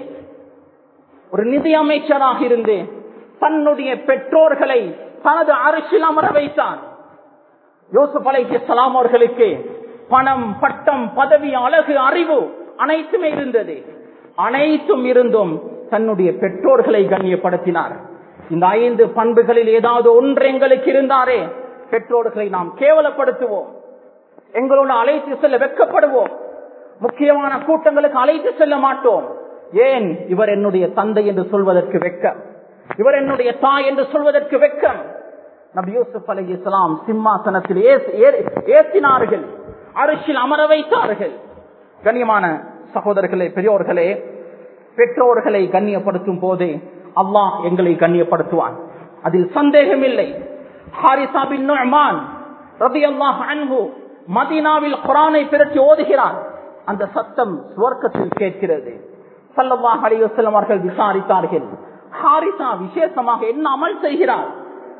ஒரு நிதி அமைச்சராக இருந்து தன்னுடைய பெற்றோர்களை தனது அரசியல் அமர வைத்தான் யோசுப் அலைஹிஸ்லாம் அவர்களுக்கு பணம் பட்டம் பதவி அழகு அறிவு அனைத்துமே இருந்தது அனைத்தும் இருந்தும் தன்னுடைய பெற்றோர்களை கண்ணியப்படுத்தினார் இந்த ஐந்து பண்புகளில் ஏதாவது ஒன்று எங்களுக்கு இருந்தாரே பெற்றோர்களை நாம் கேவலப்படுத்துவோம் எங்களோட அழைத்து செல்ல வெக்கப்படுவோம் முக்கியமான கூட்டங்களுக்கு அழைத்து செல்ல மாட்டோம் ஏன் இவர் என்னுடைய தந்தை என்று சொல்வதற்கு வெக்கம் இவர் என்னுடைய தாய் என்று சொல்வதற்கு வெக்கம் நபி யூசுப் அலி இஸ்லாம் சிம்மாசனத்தில் ஏற்றினார்கள் அரசியல் அமர வைத்தார்கள் கண்ணியமான சகோதரர்களே பெரியோர்களே பெற்றோர்களை கண்ணியப்படுத்தும் போதே அல்லாஹ் எங்களை கண்ணியப்படுத்துவான் அதில் சந்தேகம் இல்லை ஹாரிசா பின் நுஅமான் ரலியல்லாஹு அன்ஹு மதீனாவில் குர்ஆனை பிரட்டி ஓதுகிறான் அந்த சத்தம் சுவர்க்கத்தில் கேட்கிறது சல்லல்லாஹு அலைஹி வஸல்லம் அவர்கள் விசாரித்தார்கள் ஹாரிசா விசேஷமாக என்ன அமல் செய்கிறார்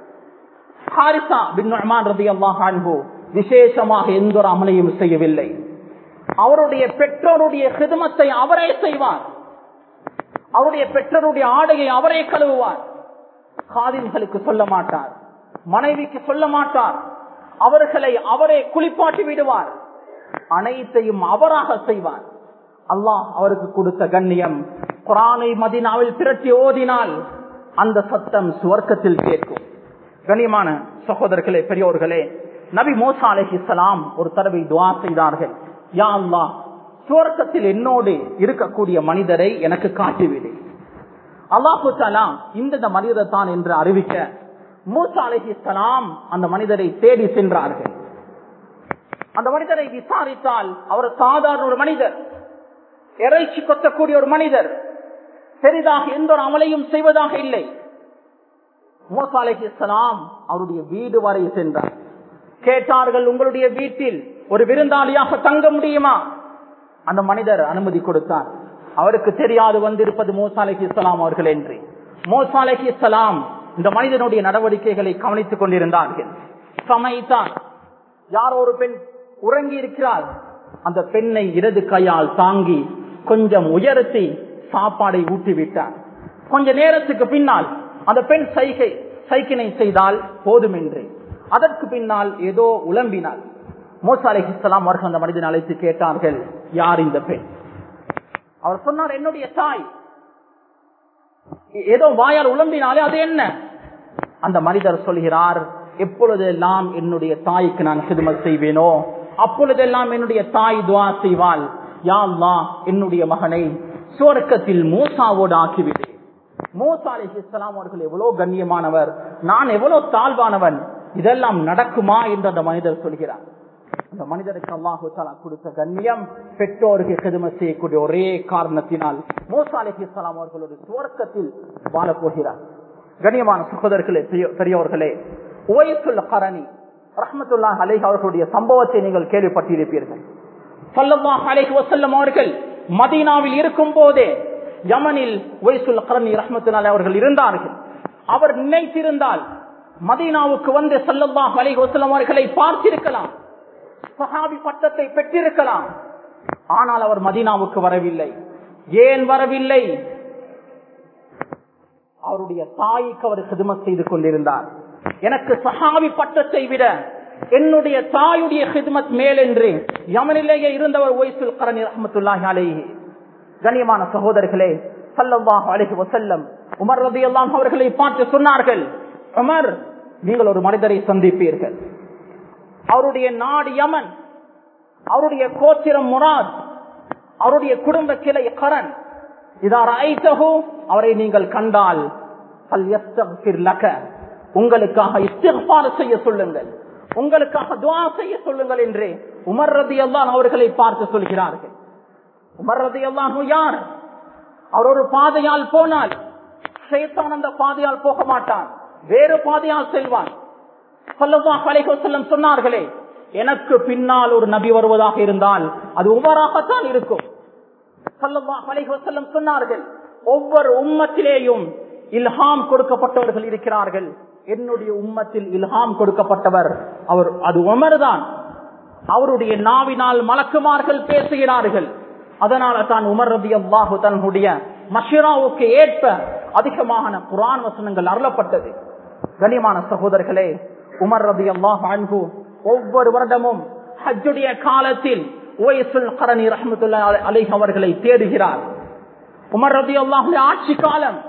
ஹாரிசா பின் நுஅமான் ரலியல்லாஹு அன்ஹு விசேஷமாக எந்த ஒரு அமலையும் செய்யவில்லை அவருடைய பெற்றோருடைய ஹிதமத்தை அவரே செய்வார் அவருடைய பெற்றோருடைய ஆடையை அவரே கழுவுவார் காதின்களுக்கு சொல்ல மாட்டார் மனைவிக்கு சொல்ல மாட்டார் அவர்களை அவரே குளிப்பாட்டி விடுவார் அனைத்தையும் அவராக செய்வார் அல்லாஹ் அவருக்கு கொடுத்த கண்ணியம் குரானை மதினாவில் திரட்டி ஓதினால் அந்த சத்தம் சுவர்க்கத்தில் கேட்கும் கண்ணியமான சகோதரர்களே பெரியோர்களே நபி மூசா அலைஹிஸ்ஸலாம் ஒரு தடவை துவா செய்தார்கள் யா அல்லாஹ் சுவர்க்கத்தில் என்னோடு இருக்கக்கூடிய மனிதரை எனக்கு காட்டிவிடு அல்லாஹு தாலா இந்த மனிதர் தான் என்று அறிவிக்க மூசா அலைஹிஸ்ஸலாம் அந்த மனிதரை தேடி சென்றார்கள் அந்த மனிதரை விசாரித்தால் அவர் சாதாரண ஒரு மனிதர் இறைச்சி கொத்தக்கூடிய ஒரு மனிதர் பெரிதாக எந்த ஒரு அமலையும் செய்வதாக இல்லை மூசா அலைஹிஸ்ஸலாம் அவருடைய வீடு வரை சென்றார் கேட்டார்கள் உங்களுடைய வீட்டில் ஒரு விருந்தாளியாக தங்க முடியுமா அந்த மனிதர் அனுமதி கொடுத்தார் அவருக்கு தெரியாது வந்திருப்பது மோசா அலஹி இஸ்லாம் அவர்கள் என்று மோசா அலஹி இஸ்லாம் இந்த மனிதனுடைய நடவடிக்கைகளை கவனித்துக் கொண்டிருந்தார்கள் சமைத்தான் யாரோ ஒரு பெண் உறங்கி இருக்கிறார் அந்த பெண்ணை இடது கையால் தாங்கி கொஞ்சம் உயர்த்தி சாப்பாடை ஊட்டிவிட்டார் கொஞ்ச நேரத்துக்கு பின்னால் அந்த பெண் சைகை சைக்கினை செய்தால் போதும் என்று அதற்கு பின்னால் ஏதோ உலம்பினார் மோசா அலிஹிஸ்லாம் அவர்கள் அந்த மனிதன் அழைத்து கேட்டார்கள் யார் இந்த பெண் அவர் சொன்னார் என்னுடைய தாய் ஏதோ வாயால் உலம்பினாலே அது என்ன அந்த மனிதர் சொல்கிறார் எப்பொழுதெல்லாம் என்னுடைய தாய்க்கு நான் சிதுமத் செய்வேனோ அப்பொழுதெல்லாம் என்னுடைய தாய் துவா செய்வாள் யா அல்லாஹ் என்னுடைய மகனை சுவர்க்கத்தில் மூசாவோடு ஆக்கிவிடு மூசா அலிஹிஸ்லாம் அவர்கள் எவ்வளவு கண்ணியமானவர் நான் எவ்வளவு தாழ்வானவன் இதெல்லாம் நடக்குமா என்று அந்த மனிதர் சொல்கிறார் அந்த மனிதருக்கு அல்லாஹு தாலா கொடுத்த கண்ணியம் பெற்றோருக்கு செதும செய்யக்கூடிய ஒரே காரணத்தினால் மூசா அலிஹிஸ்லாம் அவர்களோட சுவர்க்கத்தில் வாழப் போகிறார் கண்ணியமான சகோதரர்களே பெரியவர்களே ஓயசுல் கரணி ரஹமத்துல்லா அலேஹ் அவர்களுடைய சம்பவத்தை நீங்கள் கேள்விப்பட்டிருப்பீர்கள் சொல்லல்லாஹ் அலேஹ் வசல்லம் அவர்கள் மதீனாவில் இருக்கும் போதே யமனில் ஒய்சுல் கரணி ரஹமத்துல்லா அவர்கள் இருந்தார்கள் அவர் நினைத்திருந்தால் மதீனாவுக்கு வந்து சல்லல்லாஹ் அலேஹ் வசல்லம் அவர்களை பார்த்திருக்கலாம் சஹாபி பட்டத்தை பெற்றிருக்கலாம் ஆனால் அவர் மதீனாவுக்கு வரவில்லை ஏன் வரவில்லை அவருடைய தாய்க்கு அவர் ஹிதமத் செய்து கொண்டிருந்தார் எனக்கு சஹாபி பட்டத்தை விட என்னுடைய தாயுடைய ஹிதமத் மேல் என்று யமனிலேயே இருந்தவர் ஒய்சுல் கரணி ரஹமத்துல்லாஹி அலேஹி கண்ணியமான சகோதரர்களே சல்லல்லாஹு அலைஹி வசல்லம் உமர் ரதி அல்லாம் அவர்களை பார்த்து சொன்னார்கள் உமர் நீங்கள் ஒரு மனிதரை சந்திப்பீர்கள் அவருடைய நாடு யமன் அவருடைய கோத்திரம் முராத் அவருடைய குடும்ப கிளை கரண் இதார் ஐத்தகு அவரை நீங்கள் கண்டால் உங்களுக்காக இஸ்திஃபார் செய்ய சொல்லுங்கள் உங்களுக்காக துவா செய்ய சொல்லுங்கள் என்று உமர் ரதி அல்லான் அவர்களை பார்த்து சொல்கிறார்கள் உமர் ரதி அல்லான் யார் அவர் ஒரு பாதையால் போனால் சேத்தான் அந்த பாதையால் போக மாட்டான் வேறு பாதையால் செல்வான் சொன்னார்களே எனக்கு பின்னால் ஒரு நபி வருவதாக இருந்தால் அது உமராகத்தான் இருக்கும் சொன்னார்கள் ஒவ்வொரு உம்மத்திலேயும் இல்ஹாம் கொடுக்கப்பட்டவர்கள் இருக்கிறார்கள் என்னுடைய உம்மத்தில் இல்ஹாம் கொடுக்கப்பட்டவர் அவர் அது உமர் தான் அவருடைய நாவினால் மலக்குமார்கள் பேசுகிறார்கள் அதனால தான் உமர் ரதி அல்லாஹு தன்னுடைய மஷிராவுக்கு ஏற்ப அதிகமான குரான் வசனங்கள் அருளப்பட்டது கனிமான சகோதரர்களே உமர் ரதி அல்லாஹ் அன்பு ஒவ்வொரு வருடமும் ஹஜ்ஜுடைய காலத்தில் ஓயசுல் கரணி ரஹமத்துல்லா அலை அவர்களை தேடுகிறார் உமர் ரதி அல்லாஹுடைய ஆட்சி காலம்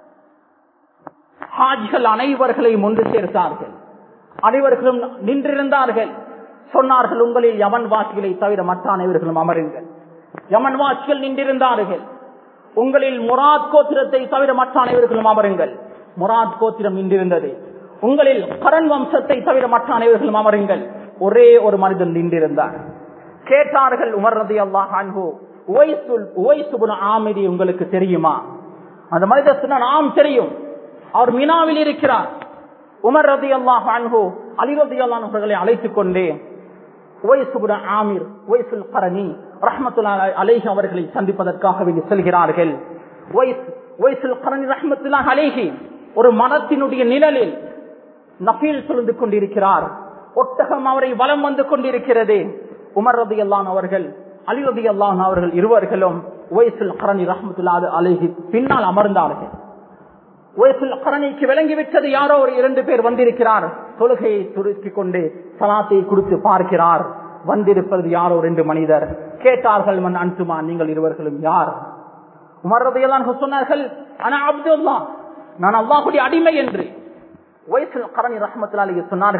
ஹாஜ்கள் அனைவர்களையும் ஒன்று சேர்த்தார்கள் அனைவர்களும் நின்றிருந்தார்கள் சொன்னார்கள் உங்களில் யமன் வாசிகளை தவிர மற்ற அனைவர்களும் அமருங்கள் யமன் வாசிகள் நின்றிருந்தார்கள் உங்களில் முராத் கோத்திரத்தை தவிர மற்ற அனைவர்களும் அமருங்கள் முராத் கோத்திரம் நின்றிருந்தது உங்களில் கரண் வம்சத்தை தவிர மற்ற அனைவர்களும் அமருங்கள் ஒரே ஒரு மனிதன் நின்றிருந்தார் கேட்டார்கள் உமர் ரதி அல்லாஹ் ஆமிரி உங்களுக்கு தெரியுமா அந்த மனிதர் சொன்ன நாம் தெரியும் அவர் மினாவில் இருக்கிறார் உமர் ரதி அல்லாஹ் அன்ஹோ அலி ரதி அல்லான் அவர்களை அழைத்துக் கொண்டே ஒய்சுபுட ஆமிர் ஒய்சுல் கரணி ரஹமத்துல்லா அலேஹி அவர்களை சந்திப்பதற்காக வேண்டி செல்கிறார்கள் ஒய்சுல் கரணி ரஹமத்துல்லா அலேஹி ஒரு மனத்தினுடைய நிழலில் நபீல் சுழ்ந்து கொண்டிருக்கிறார் ஒட்டகம் அவரை வலம் வந்து கொண்டிருக்கிறது உமர் ரதி அல்லான் அவர்கள் அலி ரதி அல்லான் அவர்கள் இருவர்களும் ஒய்சுல் கரணி ரஹமத்துல்லா அலேஹி பின்னால் அமர்ந்தார்கள் கரணிக்கு விளங்கிவிட்டது யாரோ ஒரு இரண்டு பேர் வந்திருக்கிறார் தொழுகையை துருக்கிக் கொண்டு சலாத்தை கொடுத்து பார்க்கிறார் வந்திருப்பது யாரோ ரெண்டு மனிதர் கேட்டார்கள் மன் அன்சுமா நீங்கள் இருவர்களும் யார் உமர்றதையெல்லாம் சொன்னார்கள் ஆனா அப்துல்லா நான் அல்லாஹுடைய அடிமை என்று வயசில் கரணி ரஹமத்துலாலிக்கு சொன்னார்கள்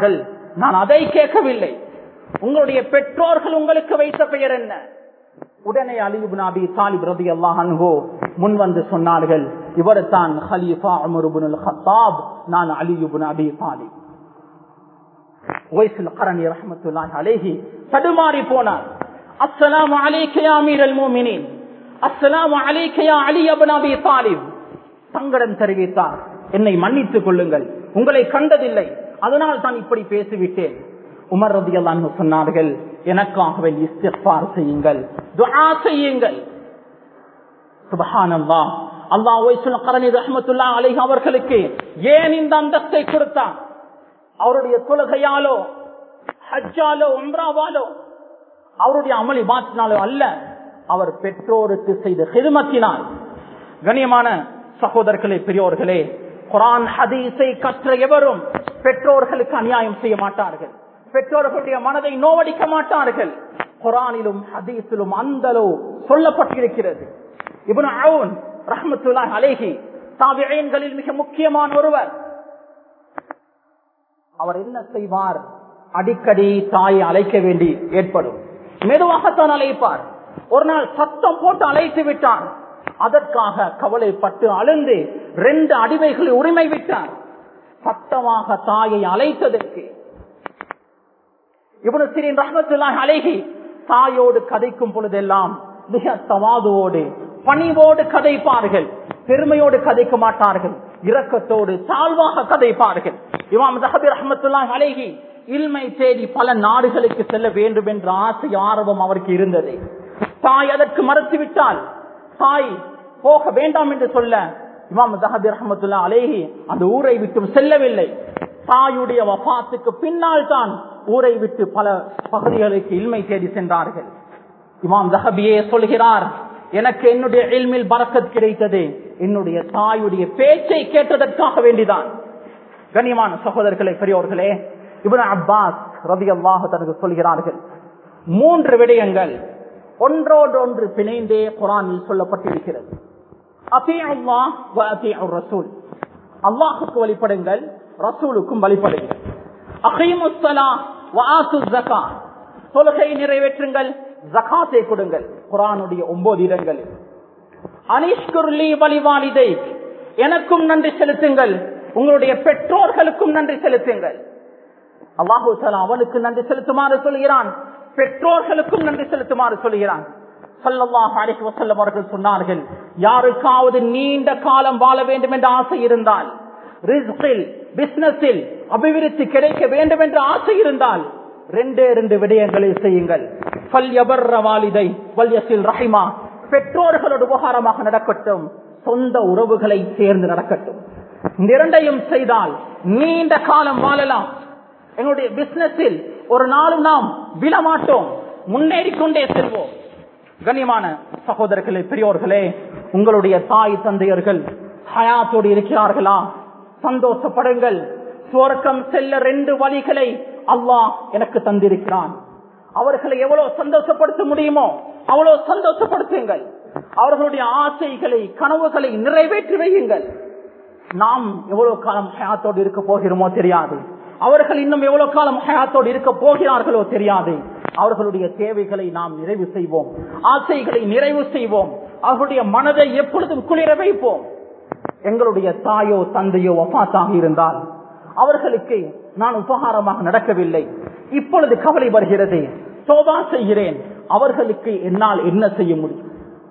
நான் அதை கேட்கவில்லை உங்களுடைய பெற்றோர்கள் உங்களுக்கு வைத்த பெயர் என்ன உடனே அலிபுன் அபி தாலிப் ரதி அல்லாஹோ முன் வந்து சொன்னார்கள் இவர் தான் ஹலீஃபா அமருபுன் ஹத்தாப் நான் அலிபுன் அபி தாலிப் ஒய்சுல் கரணி ரஹமத்துல்லாஹி அலைஹி தடுமாறி போனார் அஸ்ஸலாமு அலைக்க யா அமீரல் முஃமினீன் அஸ்ஸலாமு அலைக்க யா அலி இப்னு அபி தாலிப் சங்கடம் தெரிவித்தார் என்னை மன்னித்துக் கொள்ளுங்கள் உங்களை கண்டதில்லை அதனால் தான் இப்படி பேசிவிட்டேன் உமர் ரதியல்லான்னு சொன்னார்கள் எனக்காகவே இஸ்திஃபார் செய்யுங்கள் துஆ செய்யுங்கள் சுபஹானல்லாஹ் அல்லாஹ் ஒய்சுல் கரணி ரஹ்மத்துல்லாஹி அலைஹி அவர்களுக்கு ஏன் இந்த அந்தஸ்தை கொடுத்தான் அவருடைய தொழுகையாலோ ஹஜ்ஜாலோ உம்ராவாலோ அவருடைய அமளி மாற்றினாலோ அல்ல அவர் பெற்றோருக்கு செய்த ஹிருமத்தினால் கண்ணியமான சகோதரர்களே பெரியோர்களே குரான் ஹதீஸை கற்ற எவரும் பெற்றோர்களுக்கு அநியாயம் செய்ய மாட்டார்கள் பெற்றோர்களுடைய மனதை நோவடிக்க மாட்டார்கள் குரானிலும் ஹதீஸிலும் அந்தளவு சொல்லப்பட்டிருக்கிறது இவனு அவுன் ரஹமத்துல்லா அலேஹி தாபியன்களில் மிக முக்கியமான ஒருவர் அவர் என்ன செய்வார் அடிக்கடி தாயை அழைக்க வேண்டி ஏற்படும் மெதுவாகத்தான் அழைப்பார் ஒரு நாள் சத்தம் போட்டு அழைத்து விட்டார் அதற்காக கவலைப்பட்டு அழுந்து ரெண்டு அடிமைகளை உரிமை விட்டார் சத்தமாக தாயை அழைத்ததற்கு இவனு சிறின் ரஹமத்துல்லாஹ் அழகி தாயோடு கதைக்கும் பொழுதெல்லாம் மிக தவாதுவோடு பணிவோடு கதைப்பார்கள் பெருமையோடு கதைக்க மாட்டார்கள் இரக்கத்தோடு தாழ்வாக கதைப்பார்கள் இமாம் ஜஹபி ரஹமத்துல்லாஹ் அழகி இல்மை தேடி பல நாடுகளுக்கு செல்ல வேண்டும் என்ற ஆசை ஆர்வம் அவருக்கு இருந்தது தாய் அதற்கு மறுத்துவிட்டால் தாய் போக வேண்டாம் என்று சொல்ல இமாம் ஜஹபி ரஹமத்துல்லா அலேஹி அந்த ஊரை விட்டு செல்லவில்லை தாயுடைய வபாத்துக்கு பின்னால் தான் ஊரை விட்டு பல பகுதிகளுக்கு இல்மை தேடி சென்றார்கள் இமாம் ஜஹபியே சொல்கிறார் எனக்கு என்னுடைய இல்மில் பறக்கத் கிடைத்தது என்னுடைய தாயுடைய பேச்சை கேட்டதற்காக வேண்டிதான் கண்ணியமான சகோதரர்களே பெரியோர்களே இவன் அப்பாஸ் ரவி அல்லாஹ் தனக்கு சொல்கிறார்கள் மூன்று விடயங்கள் ஒன்றோடு ஒன்று பிணைந்தே குரானில் சொல்லப்பட்டிருக்கிறது ரசூல் அல்லாஹுக்கு வழிபடுங்கள் ரசூலுக்கும் வழிபடுங்கள் தொழுகை நிறைவேற்றுங்கள் ஜகாத்தை கொடுங்கள் குரானுடைய ஒன்பது இடங்களில் அனிஷ்குர்லி வழிவாளிதை எனக்கும் நன்றி செலுத்துங்கள் உங்களுடைய பெற்றோர்களுக்கும் நன்றி செலுத்துங்கள் அல்லாஹூ அவனுக்கு நன்றி செலுத்துமாறு சொல்கிறான் பெற்றோர்களுக்கும் நன்றி செலுத்துமாறு சொல்கிறான் சல்லல்லாஹ் அலைஹி வஸல்லம் அவர்கள் சொன்னார்கள் யாருக்காவது நீண்ட காலம் வாழ வேண்டும் என்ற ஆசை இருந்தால் ரிஸ்கில் பிசினஸில் அபிவிருத்தி கிடைக்க வேண்டும் என்ற ஆசை இருந்தால் ரெண்டே ரெண்டு விடயங்களை செய்யுங்கள் பல் எபர்ற வாலிதை வல்யசில் ரஹிமா பெற்றோர்களோடு உபகாரமாக நடக்கட்டும் சொந்த உறவுகளை சேர்ந்து நடக்கட்டும் இந்த இரண்டையும் செய்தால் நீண்ட காலம் வாழலாம் எங்களுடைய பிசினஸில் ஒரு நாளும் நாம் விழமாட்டோம் முன்னேறி கொண்டே செல்வோம் கண்ணியமான சகோதரர்களே பெரியோர்களே உங்களுடைய தாய் தந்தையர்கள் ஹயாத்தோடு இருக்கிறார்களா சந்தோஷப்படுங்கள் சுவர்க்கம் செல்ல ரெண்டு வழிகளை அல்லாஹ் எனக்கு தந்திருக்கிறான் அவர்களை எவ்வளவு சந்தோஷப்படுத்த முடியுமோ அவ்வளவு சந்தோஷப்படுத்துங்கள் அவர்களுடைய ஆசைகளை கனவுகளை நிறைவேற்றி வையுங்கள் நாம் எவ்வளவு காலம் ஹயாத்தோடு இருக்க போகிறோமோ தெரியாது அவர்கள் இன்னும் எவ்வளவு காலம் ஹயாத்தோடு இருக்க போகிறார்களோ தெரியாது அவர்களுடைய தேவைகளை நாம் நிறைவு செய்வோம் ஆசைகளை நிறைவு செய்வோம் அவர்களுடைய மனதை எப்பொழுதும் குளிர வைப்போம் எங்களுடைய தாயோ தந்தையோ வபாத்தாக இருந்தால் அவர்களுக்கு நான் உபகாரமாக நடக்கவில்லை இப்பொழுது கவலை வருகிறது சோபா செய்கிறேன் அவர்களுக்கு என்னால் என்ன செய்ய முடியும்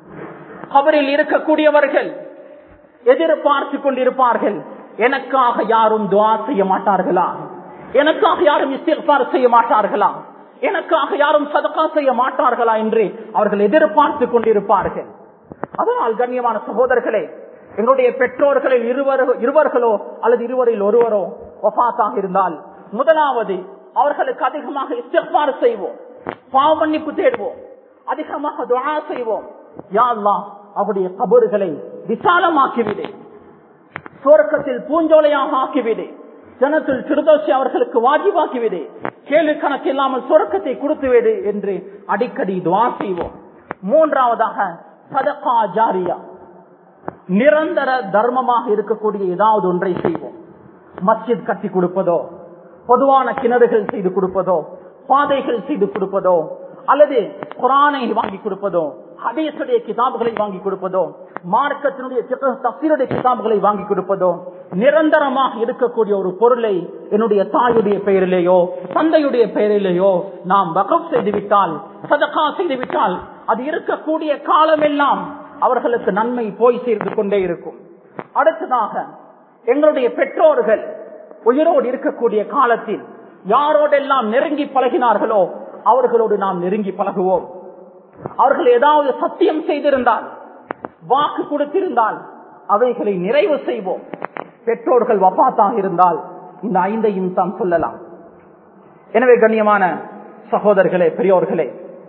அவரில் இருக்கக்கூடியவர்கள் எதிர்பார்த்து கொண்டிருப்பார்கள் எனக்காக யாரும் துவா செய்ய மாட்டார்களா எனக்காக யாரும் இஸ்திஃபார் செய்ய மாட்டார்களா எனக்காக யாரும் சதக்கா செய்ய மாட்டார்களா என்று அவர்கள் எதிர்பார்த்து கொண்டிருப்பார்கள் அதனால் கண்ணியமான சகோதரர்களே எங்களுடைய பெற்றோர்களில் இருவர் இருவர்களோ அல்லது இருவரில் ஒருவரோ ஒபாத்தாக இருந்தால் முதலாவது அவர்களுக்கு அதிகமாக இஸ்திஃபார் செய்வோம் பாவ மன்னிப்பு தேடுவோம் அதிகமாக துவா செய்வோம் யா அல்லாஹ் அவருடைய கபறுகளை விசாலமாக்கிவிடு சுவர்க்கத்தில் பூஞ்சோலையாக ஆக்கிவிடு ஜனத்தில் திருதோஷி அவர்களுக்கு வாஜிபாக்கிவிடு கேள்வி கணக்கு இல்லாமல் சுரக்கத்தை கொடுத்து விடு என்று அடிக்கடி துவா செய்வோம் மூன்றாவதாக சதகா ஜாரியா நிரந்தர தர்மமாக இருக்கக்கூடிய ஏதாவது ஒன்றை செய்வோம் மஸ்ஜித் கட்டி கொடுப்பதோ பொதுவான கிணறுகள் செய்து கொடுப்பதோ பாதைகள் செய்து கொடுப்பதோ அல்லது குரானை வாங்கி கொடுப்பதோ ஹதீசுடைய கிதாபுகளை வாங்கி கொடுப்பதோ மார்க்கத்தினுடைய தப்சீருடைய கிதாபுகளை வாங்கி கொடுப்பதோ நிரந்தரமாக இருக்கக்கூடிய ஒரு பொருளை என்னுடைய தாயுடைய பெயரிலேயோ தந்தையுடைய பெயரிலேயோ நாம் வகம் செய்துவிட்டால் சதகா செய்துவிட்டால் அது இருக்கக்கூடிய காலமெல்லாம் அவர்களுக்கு நன்மை போய் சேர்ந்து கொண்டே இருக்கும் அடுத்ததாக எங்களுடைய பெற்றோர்கள் உயிரோடு இருக்கக்கூடிய காலத்தில் யாரோடெல்லாம் நெருங்கி பழகினார்களோ அவர்களோடு நாம் நெருங்கி பழகுவோம் அவர்கள் ஏதாவது சத்தியம் செய்திருந்தால் வாக்கு கொடுத்திருந்தால் அவைகளை நிறைவு செய்வோம் பெற்றோர்கள் வப்பாத்தாக இருந்தால் இந்த ஐந்தையும் தான் சொல்லலாம் எனவே கண்ணியமான சகோதரர்களே பெரியோர்களே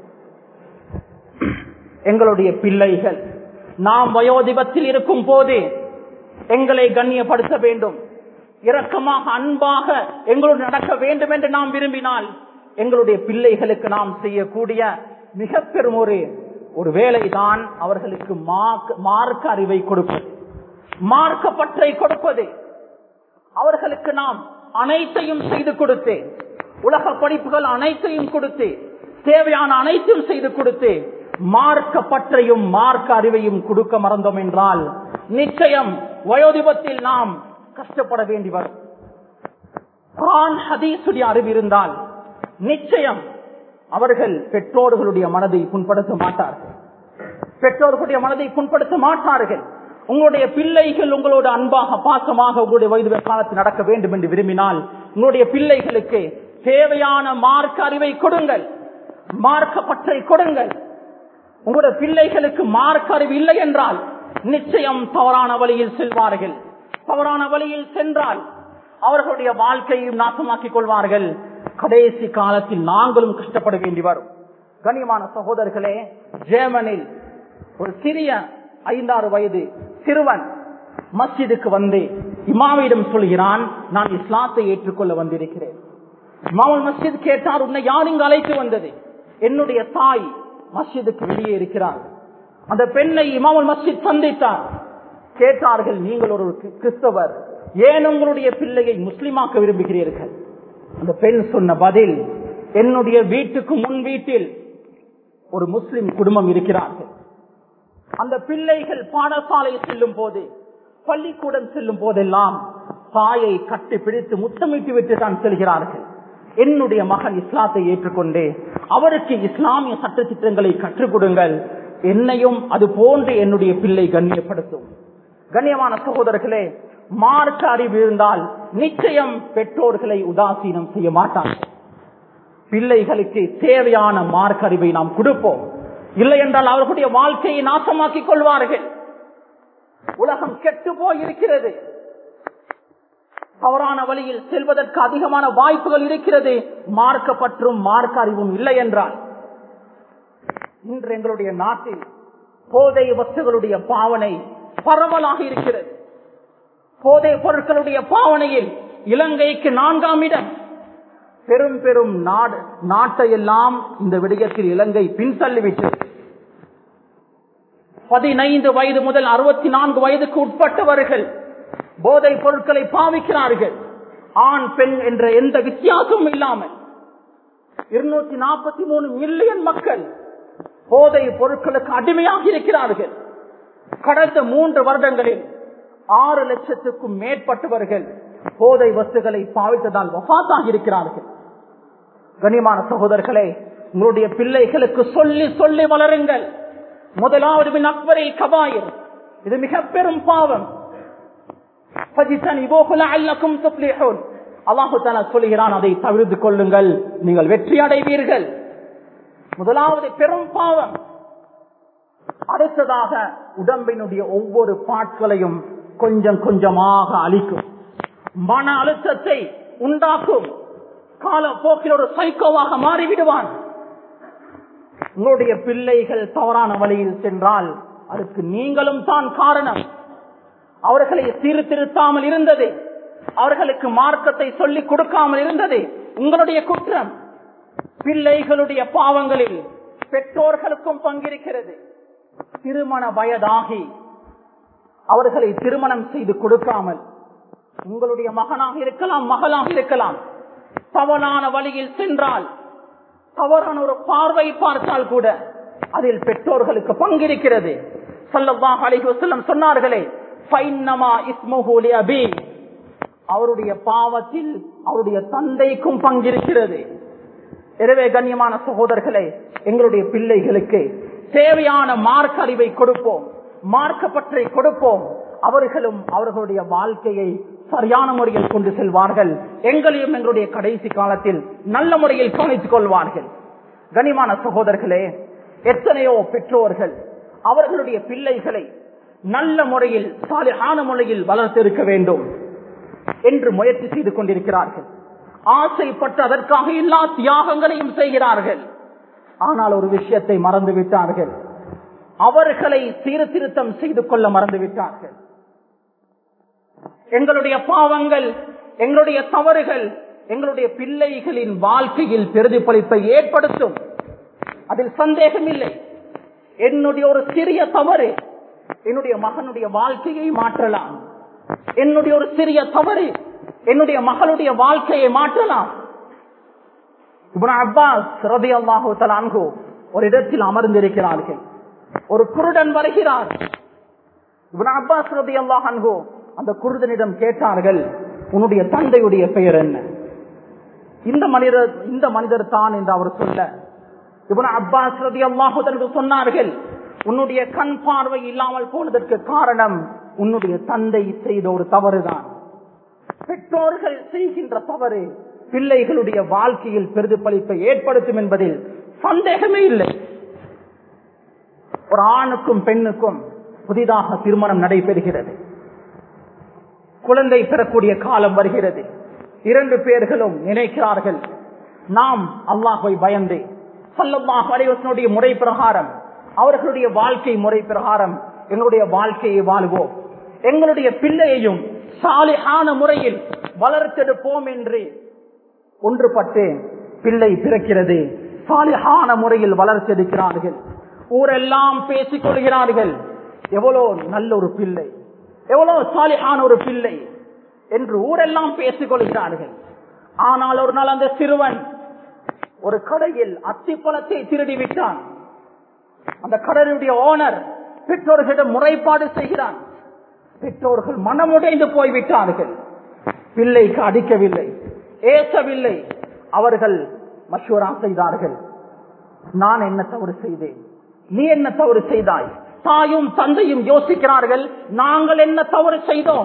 எங்களுடைய பிள்ளைகள் நாம் வயோதிபத்தில் இருக்கும் போது எங்களை கண்ணியப்படுத்த வேண்டும் இரக்கமாக அன்பாக எங்களோடு நடக்க வேண்டும் என்று நாம் விரும்பினால் எங்களுடைய பிள்ளைகளுக்கு நாம் செய்யக்கூடிய மிக பெரும் ஒரு ஒரு வேலைதான் அவர்களுக்கு மார்க்க அறிவை கொடுப்பது மார்க்க பற்றை கொடுப்பது அவர்களுக்கு நாம் அனைத்தையும் செய்து கொடுத்து உலக படிப்புகள் அனைத்தையும் கொடுத்து தேவையான அனைத்தையும் செய்து கொடுத்து மார்க்க பற்றையும் மார்க்க அறிவையும் கொடுக்க மறந்தோம் என்றால் நிச்சயம் வயோதிபத்தில் நாம் கஷ்டப்பட வேண்டி வரும் ஹதீசுடைய அறிவு இருந்தால் நிச்சயம் அவர்கள் பெற்றோர்களுடைய மனதை புண்படுத்த மாட்டார்கள் பெற்றோர்களுடைய மனதை புண்படுத்த மாட்டார்கள் உங்களுடைய பிள்ளைகள் உங்களோட அன்பாக பாசமாக உங்களுடைய வயது காலத்தில் நடக்க வேண்டும் என்று விரும்பினால் உங்களுடைய பிள்ளைகளுக்கு தேவையான மார்க்க அறிவை கொடுங்கள் மார்க்க பற்றை கொடுங்கள் உங்களுடைய பிள்ளைகளுக்கு மார்க்க அறிவு இல்லை என்றால் நிச்சயம் தவறான வழியில் செல்வார்கள் தவறான வழியில் சென்றால் அவர்களுடைய வாழ்க்கையும் நாசமாக்கிக் கொள்வார்கள் கடைசி காலத்தில் நாங்களும் கஷ்டப்பட வேண்டி வரும் கண்ணியமான சகோதரர்களே ஜேமனில் ஒரு சிறிய ஐந்தாறு வயது சிறுவன் மஸ்ஜிதுக்கு வந்து இமாமியிடம் சொல்கிறான் நான் இஸ்லாத்தை ஏற்றுக்கொள்ள வந்திருக்கிறேன் இமாமல் மஸ்ஜித் கேட்டார் உன்னை யார் இங்கு அழைத்து வந்தது என்னுடைய தாய் மஸ்ஜிதுக்கு வெளியே இருக்கிறார் அந்த பெண்ணை இமாமல் மஸ்ஜித் சந்தித்தார் கேட்டார்கள் நீங்கள் ஒரு கிறிஸ்தவர் ஏன் உங்களுடைய பிள்ளையை முஸ்லிமாக்க விரும்புகிறீர்கள் அந்த பெண் சொன்ன பதில் என்னுடைய வீட்டுக்கு முன் வீட்டில் ஒரு முஸ்லிம் குடும்பம் இருக்கிறார்கள் அந்த பிள்ளைகள் பாடசாலை செல்லும் போது பள்ளிக்கூடம் செல்லும் போதெல்லாம் தாயை கட்டி பிடித்து முத்தமிட்டு விட்டு தான் செல்கிறார்கள் என்னுடைய மகன் இஸ்லாத்தை ஏற்றுக்கொண்டு அவருக்கு இஸ்லாமிய சட்ட திட்டங்களை கற்றுக் கொடுங்கள் என்னையும் அது போன்று என்னுடைய பிள்ளை கண்ணியப்படுத்தும் கண்ணியமான சகோதரர்களே மார்க்க அறிவு இருந்தால் நிச்சயம் பெற்றோர்களை உதாசீனம் செய்ய மாட்டார்கள் பிள்ளைகளுக்கு தேவையான மார்க்க அறிவை நாம் கொடுப்போம் இல்லை என்றால் அவர்களுடைய வாழ்க்கையை நாசமாக்கிக் கொள்வார்கள் உலகம் கெட்டு போயிருக்கிறது தவறான வழியில் செல்வதற்கு அதிகமான வாய்ப்புகள் இருக்கிறது மார்க்கப்பற்றும் மார்க்க அறிவும் இல்லை என்றால் இன்று எங்களுடைய நாட்டில் போதை வஸ்துகளுடைய பாவனை பரவலாக இருக்கிறது போதை பொருட்களுடைய பாவனையில் இலங்கைக்கு நான்காம் இடம் பெரும் பெரும் நாடு நாட்டை எல்லாம் இந்த விடயத்தில் இலங்கை பின்தள்ளிவிட்டது பதினைந்து வயது முதல் அறுபத்தி நான்கு வயதுக்கு உட்பட்டவர்கள் போதை பொருட்களை பாவிக்கிறார்கள் ஆண் பெண் என்ற எந்த வித்தியாசமும் இல்லாமல் இருநூத்தி நாற்பத்தி மூணு மில்லியன் மக்கள் போதை பொருட்களுக்கு அடிமையாக இருக்கிறார்கள் கடந்த மூன்று வருடங்களில் ஆறு லட்சத்துக்கும் மேற்பட்டவர்கள் போதை வஸ்துகளை பாவித்ததால் வபாத்தாக இருக்கிறார்கள் கனிமான சகோதரர்களே உங்களுடைய பிள்ளைகளுக்கு சொல்லி சொல்லி வளருங்கள் முதலாவது மின் அக்பரை கபாயர் இது மிக பெரும் பாவம் அல்லாஹு சொல்லுகிறான் அதை தவிர்த்து கொள்ளுங்கள் நீங்கள் வெற்றி அடைவீர்கள் முதலாவது பெரும் பாவம் அடுத்ததாக உடம்பினுடைய ஒவ்வொரு பாட்களையும் கொஞ்சம் கொஞ்சமாக அழிக்கும் மன அழுத்தத்தை உண்டாக்கும் காலப்போக்கில் ஒரு சைக்கோவாக மாறிவிடுவான் உங்களுடைய பிள்ளைகள் தவறான வழியில் சென்றால் அதுக்கு நீங்களும் தான் காரணம் அவர்களை சீர்திருத்தாமல் இருந்தது அவர்களுக்கு மார்க்கத்தை சொல்லிக் கொடுக்காமல் இருந்தது உங்களுடைய குற்றம் பிள்ளைகளுடைய பாவங்களில் பெற்றோர்களுக்கும் பங்கிருக்கிறது திருமண வயதாகி அவர்களை திருமணம் செய்து கொடுக்காமல் உங்களுடைய மகனாக இருக்கலாம் மகளாக இருக்கலாம் தவறான வழியில் சென்றால் தவறான ஒரு பார்வை பார்த்தால் கூட அதில் பெற்றோர்களுக்கு பங்கிருக்கிறது சல்லல்லாஹு அலைஹி வஸல்லம் சொன்னார்களே ஃபைன்னமா இஸ்முஹு லிஅபி அவருடைய பாவத்தில் அவருடைய தந்தைக்கும் பங்கிருக்கிறது எனவே கண்ணியமான சகோதரர்களே எங்களுடைய பிள்ளைகளுக்கு தேவையான மார்க்க அறிவை கொடுப்போம் மார்க்கப்பற்றை கொடுப்போம் அவர்களும் அவர்களுடைய வாழ்க்கையை சரியான முறையில் கொண்டு செல்வார்கள் எங்களையும் எங்களுடைய கடைசி காலத்தில் நல்ல முறையில் கவனித்துக் கொள்வார்கள் கனிமான சகோதரர்களே எத்தனையோ பெற்றோர்கள் அவர்களுடைய பிள்ளைகளை நல்ல முறையில் சாலியான முறையில் வளர்த்திருக்க வேண்டும் என்று முயற்சி செய்து கொண்டிருக்கிறார்கள் ஆசைப்பட்டு அதற்காக எல்லா தியாகங்களையும் செய்கிறார்கள் ஆனால் ஒரு விஷயத்தை மறந்து விட்டார்கள் அவர்களை சீர்திருத்தம் செய்து கொள்ள மறந்து விட்டார்கள் எங்களுடைய பாவங்கள் எங்களுடைய தவறுகள் எங்களுடைய பிள்ளைகளின் வாழ்க்கையில் பிரதிபலிப்பை ஏற்படுத்தும் அதில் சந்தேகம் இல்லை என்னுடைய ஒரு சிறிய தவறு என்னுடைய மகனுடைய வாழ்க்கையை மாற்றலாம் என்னுடைய ஒரு சிறிய தவறு என்னுடைய மகளுடைய வாழ்க்கையை மாற்றலாம் இப்னு அப்பாஸ் ரதி அல்லாஹு தலான்கு ஒரு இடத்தில் அமர்ந்திருக்கிறார்கள் ஒரு குருடன் வருகிறார் இப்னு அப்பாஸ் ரதி அல்லாஹ் அன்கு அந்த குருடனிடம் கேட்டார்கள் உன்னுடைய தந்தையுடைய பெயர் என்ன இந்த மனிதர் இந்த மனிதர் தான் என்று அவர் சொல்ல இவன் அப்பாஸ் ரதி அல்லாஹு சொன்னார்கள் உன்னுடைய கண் பார்வை இல்லாமல் போனதற்கு காரணம் உன்னுடைய தந்தை செய்த ஒரு தவறுதான் பெற்றோர்கள் செய்கின்ற தவறு பிள்ளைகளுடைய வாழ்க்கையில் பிரதிபலிப்பை ஏற்படுத்தும் என்பதில் சந்தேகமே இல்லை ஒரு ஆணுக்கும் பெண்ணுக்கும் புதிதாக திருமணம் நடைபெறுகிறது குழந்தை பெறக்கூடிய காலம் வருகிறது இரண்டு பேர்களும் நினைக்கிறார்கள் நாம் அல்லாஹை பயந்து சல்லல்லாஹ் அலைவசனுடைய முறை பிரகாரம் அவர்களுடைய வாழ்க்கை முறை பிரகாரம் எங்களுடைய வாழ்க்கையை வாழ்வோம் எங்களுடைய பிள்ளையையும் சாலியான முறையில் வளர்த்தெடுப்போம் என்று ஒன்றுபட்டு பிள்ளை பிறக்கிறது சாலியான முறையில் வளர்த்தெடுக்கிறார்கள் ஊரெல்லாம் பேசிக் கொள்கிறார்கள் எவ்வளோ நல்ல ஒரு பிள்ளை எவ்வளவு சாலியான ஒரு பிள்ளை என்று ஊரெல்லாம் பேசிக் கொள்கிறார்கள் ஆனால் ஒரு நாள் அந்த சிறுவன் ஒரு கடையில் அத்திப்பழத்தை திருடி விட்டான் அந்த கடையுடைய ஓனர் பெற்றோர்களிடம் முறைப்பாடு செய்கிறான் பெற்றோர்கள் மனமுடைந்து போய்விட்டார்கள் பிள்ளைக்கு அடிக்கவில்லை ஏசவில்லை அவர்கள் மஷூரா செய்தார்கள் நான் என்ன தவறு செய்தேன் நீ என்ன தவறு செய்தாய் தாயும் தந்தையும் யோசிக்கிறார்கள் நாங்கள் என்ன தவறு செய்தோம்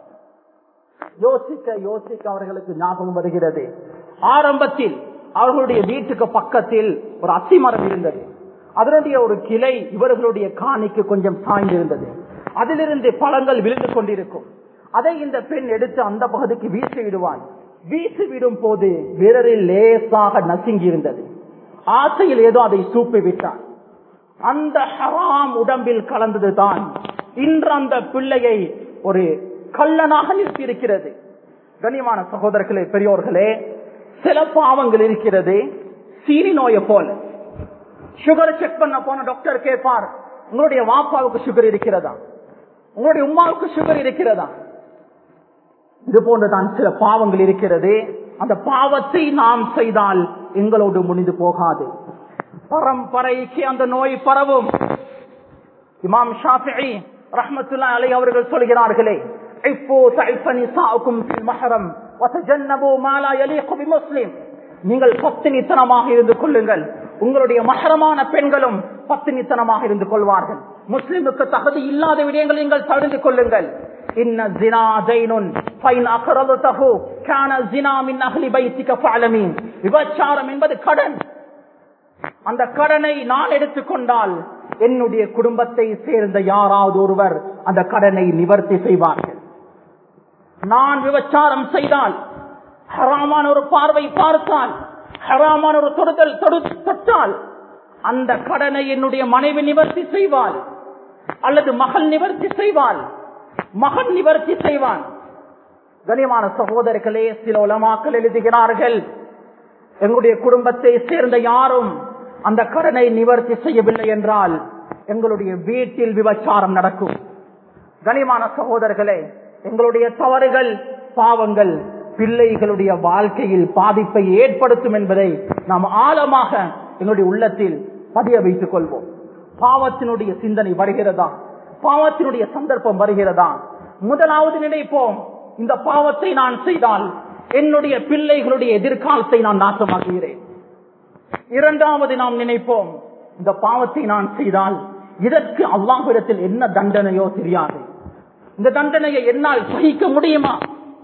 யோசிக்க யோசிக்க அவர்களுக்கு ஞாபகம் வருகிறது ஆரம்பத்தில் அவர்களுடைய வீட்டுக்கு பக்கத்தில் ஒரு அத்திமரம் இருந்தது அதனுடைய ஒரு கிளை இவர்களுடைய காணிக்கு கொஞ்சம் சாய்ந்திருந்தது அதிலிருந்து பழங்கள் விழுந்து கொண்டிருக்கும் அதை இந்த பெண் எடுத்து அந்த பகுதிக்கு வீசி விடுவான் வீசி விடும் போது விரலில் லேசாக நசுங்கி இருந்தது ஆசையில் ஏதோ அதை சூப்பி விட்டான் அந்த ஹராம் உடம்பில் கலந்ததுதான் இன்று அந்த பிள்ளையை ஒரு கள்ளனாக நிறுத்தி இருக்கிறது கண்ணியமான சகோதரர்களே பெரியோர்களே சில பாவங்கள் இருக்கிறது சீனி நோயை போல சுகர் செக் பண்ண போன டாக்டர் கேட்பார் உங்களுடைய வாப்பாவுக்கு சுகர் இருக்கிறதா உங்களுடைய உமாவுக்கு சுகர் இருக்கிறதா இது போன்றுதான் சில பாவங்கள் இருக்கிறது அந்த பாவத்தை நாம் செய்தால் எங்களோடு முடிந்து போகாது பரம்பரைக்கு அந்த நோய் பரவும் இமாம் ஷாஃபி ரஹமத்துல்லா அலை அவர்கள் சொல்கிறார்களே இப்போ நிசாவுக்கும் மஹரம் முஸ்லிம் நீங்கள் பத்தினித்தனமாக இருந்து கொள்ளுங்கள் உங்களுடைய மகரமான பெண்களும் பத்தினித்தனமாக இருந்து கொள்வார்கள் முஸ்லிமுக்கு தகுதி இல்லாத விடயங்களை நீங்கள் தடுத்து கொள்ளுங்கள் இன்ன ஜினா ஜெயினுன் ஃபைன் அக்ரதுதஹு கான ஜினா மின் அஹ்லி பைத்திக ஃபஅலமீன் விபச்சாரம் என்பது கடன் அந்த கடனை நான் எடுத்துக்கொண்டால் என்னுடைய குடும்பத்தை சேர்ந்த யாராவது ஒருவர் அந்த கடனை நிவர்த்தி செய்வார்கள் நான் விபச்சாரம் செய்தால் ஹராமான ஒரு பார்வை பார்த்தால் ஹராமான ஒரு தொடுதல் தொட்டால் அந்த கடனை என்னுடைய மனைவி நிவர்த்தி செய்வாள் அல்லது மகள் நிவர்த்தி செய்வாள் மகன் நிவர்த்தி செய்வான் கனியமான சகோதரர்களே சில உலமாக்கள் எழுதுகிறார்கள் எங்களுடைய குடும்பத்தை சேர்ந்த யாரும் அந்த கடனை நிவர்த்தி செய்யவில்லை என்றால் எங்களுடைய வீட்டில் விபச்சாரம் நடக்கும் கனிமான சகோதரர்களே எங்களுடைய தவறுகள் பாவங்கள் பிள்ளைகளுடைய வாழ்க்கையில் பாதிப்பை ஏற்படுத்தும் என்பதை நாம் ஆழமாக எங்களுடைய உள்ளத்தில் பதிய வைத்துக் கொள்வோம் பாவத்தினுடைய சிந்தனை வருகிறதா பாவத்தினுடைய சந்தர்ப்பம் வருகிறதா முதலாவது நினைப்போம் இந்த பாவத்தை நான் செய்தால் என்னுடைய பிள்ளைகளுடைய எதிர்காலத்தை நான் நாசமாக்குகிறேன் இரண்டாவது நாம் நினைப்போம் இந்த பாவத்தை நான் செய்தால் இதற்கு அல்லாஹிடத்தில் என்ன தண்டனையோ தெரியாது இந்த தண்டனையை என்னால் சகிக்க முடியுமா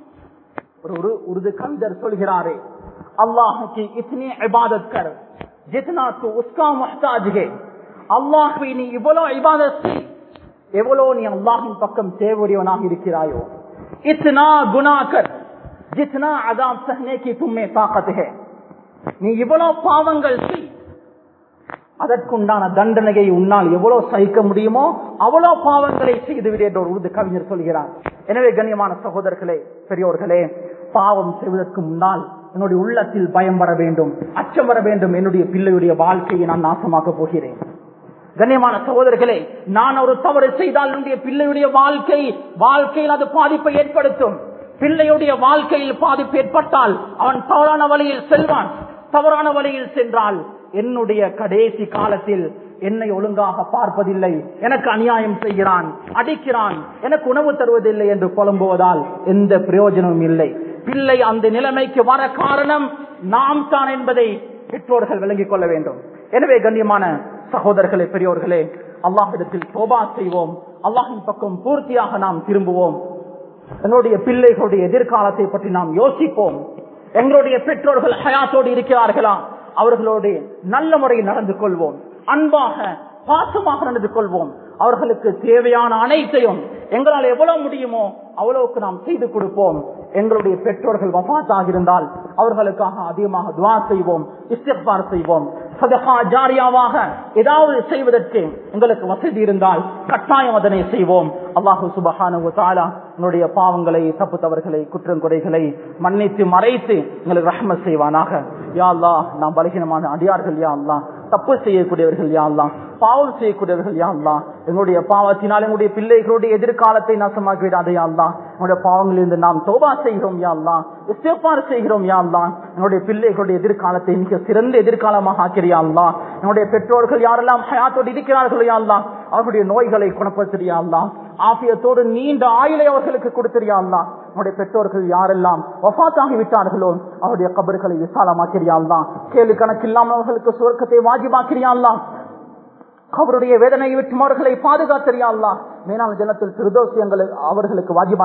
ஒரு ஒரு உருது கவிஞர் சொல்கிறாரே அல்லாஹுக்கு இத்தனை இபாதத் கர் ஜித்னா து உஸ்கா முஹ்தாஜ் ஹே அல்லாஹ்வை நீ இவ்வளவு இபாதத் செய் எவ்வளவு நீ அல்லாஹின் பக்கம் தேவையுடையவனாக இருக்கிறாயோ இத்தனா குணாக்கர் ஜித்னா அதாம் சஹ்னே கி தும்மே தாக்கத் ஹே நீ இவ்வளவு பாவங்கள் செய் அதற்குண்டான தண்டனையை உன்னால் எவ்வளவு சகிக்க முடியுமோ அவ்வளவு பாவங்களை செய்துவிடு என்று ஒரு உருது கவிஞர் சொல்கிறார் எனவே கண்ணியமான சகோதரர்களே பெரியோர்களே பாவம் செய்வதற்கு முன்னால் என்னுடைய உள்ளத்தில் பயம் வர வேண்டும் அச்சம் வர வேண்டும் என்னுடைய பிள்ளையுடைய வாழ்க்கையை நான் நாசமாக்கப் போகிறேன் கண்ணியமான சகோதரர்களே நான் ஒரு தவறு செய்தால் என்னுடைய பிள்ளையுடைய வாழ்க்கை வாழ்க்கையில் அது பாதிப்பை ஏற்படுத்தும் பிள்ளையுடைய வாழ்க்கையில் பாதிப்பு ஏற்பட்டால் அவன் தவறான வழியில் செல்வான் தவறான வழியில் சென்றால் என்னுடைய கடைசி காலத்தில் என்னை ஒழுங்காக பார்ப்பதில்லை எனக்கு அநியாயம் செய்கிறான் அடிக்கிறான் எனக்கு உணவு தருவதில்லை என்று புலம்புவதால் எந்த பிரயோஜனமும் இல்லை பிள்ளை அந்த நிலைமைக்கு வர காரணம் நாம் தான் என்பதை பெற்றோர்கள் விளங்கிக் கொள்ள வேண்டும் எனவே கண்ணியமான சகோதரர்களே பெரியோர்களே அல்லாஹிடத்தில் சோபா செய்வோம் அல்லாஹின் பக்கம் பூர்த்தியாக நாம் திரும்புவோம் எங்களுடைய பிள்ளைகளுடைய எதிர்காலத்தை பற்றி நாம் யோசிப்போம் எங்களுடைய பெற்றோர்கள் ஹயாத்தோடு இருக்கிறார்களா அவர்களோடு நல்ல முறையில் நடந்து கொள்வோம் அன்பாக பாசமாக நடந்து கொள்வோம் அவர்களுக்கு தேவையான அனைத்தையும் எங்களால் எவ்வளவு முடியுமோ அவ்வளவுக்கு நாம் செய்து கொடுப்போம் எங்களுடைய பெற்றோர்கள் வபாத்தாக இருந்தால் அவர்களுக்காக அதிகமாக துவா செய்வோம் இஸ்திஃபார் செய்வோம் சதகா ஜாரியாவாக ஏதாவது செய்வதற்கு எங்களுக்கு வசதி இருந்தால் கட்டாயம் அதனை செய்வோம் அல்லாஹு சுபஹானு தாலா என்னுடைய பாவங்களை தப்பு தவறுகளை குற்றம் குறைகளை மன்னித்து மறைத்து எங்களுக்கு ரஹ்ம செய்வானாக யா அல்லா நாம் பலகீனமான அடியார்கள் யா அல்லா தப்பு செய்யக்கூடியவர்கள் யா அல்லா பாவம் செய்யக்கூடியவர்கள் யா அல்லா எங்களுடைய பாவத்தினால் எங்களுடைய பிள்ளைகளுடைய எதிர்காலத்தை நாசமாக்கி விடாதே யா அல்லா எங்களுடைய பாவங்களிலிருந்து நாம் தோபா செய்கிறோம் யா அல்லா இஸ்திஃபார் செய்கிறோம் யா அல்லா எங்களுடைய பிள்ளைகளுடைய எதிர்காலத்தை மிக சிறந்த எதிர்காலமாக ஆக்கிறியா அல்லா என்னுடைய பெற்றோர்கள் யாரெல்லாம் ஹயாத்தோடு இருக்கிறார்களோ யா அல்லா அவர்களுடைய நோய்களை குணப்படுத்தியா அல்லா ஆபியத்தோடு நீண்ட ஆயுளை அவர்களுக்கு கொடுத்திரியா அல்லா நம்முடைய பெற்றோர்கள் யாரெல்லாம் வஃத்தாகி விட்டார்களோ அவருடைய கபர்களை விசாலமாக்கிறியா அல்லா கேள்வி கணக்கில்லாமல் அவர்களுக்கு சுவர்க்கத்தை வாஜிபாக்கிறியா அல்லா அவருடைய வேதனையை விட்டு அவர்களை பாதுகாத்திரியா அல்லா மேலான ஜனத்தில் திருதோசியங்களை அவர்களுக்கு வாஜிபா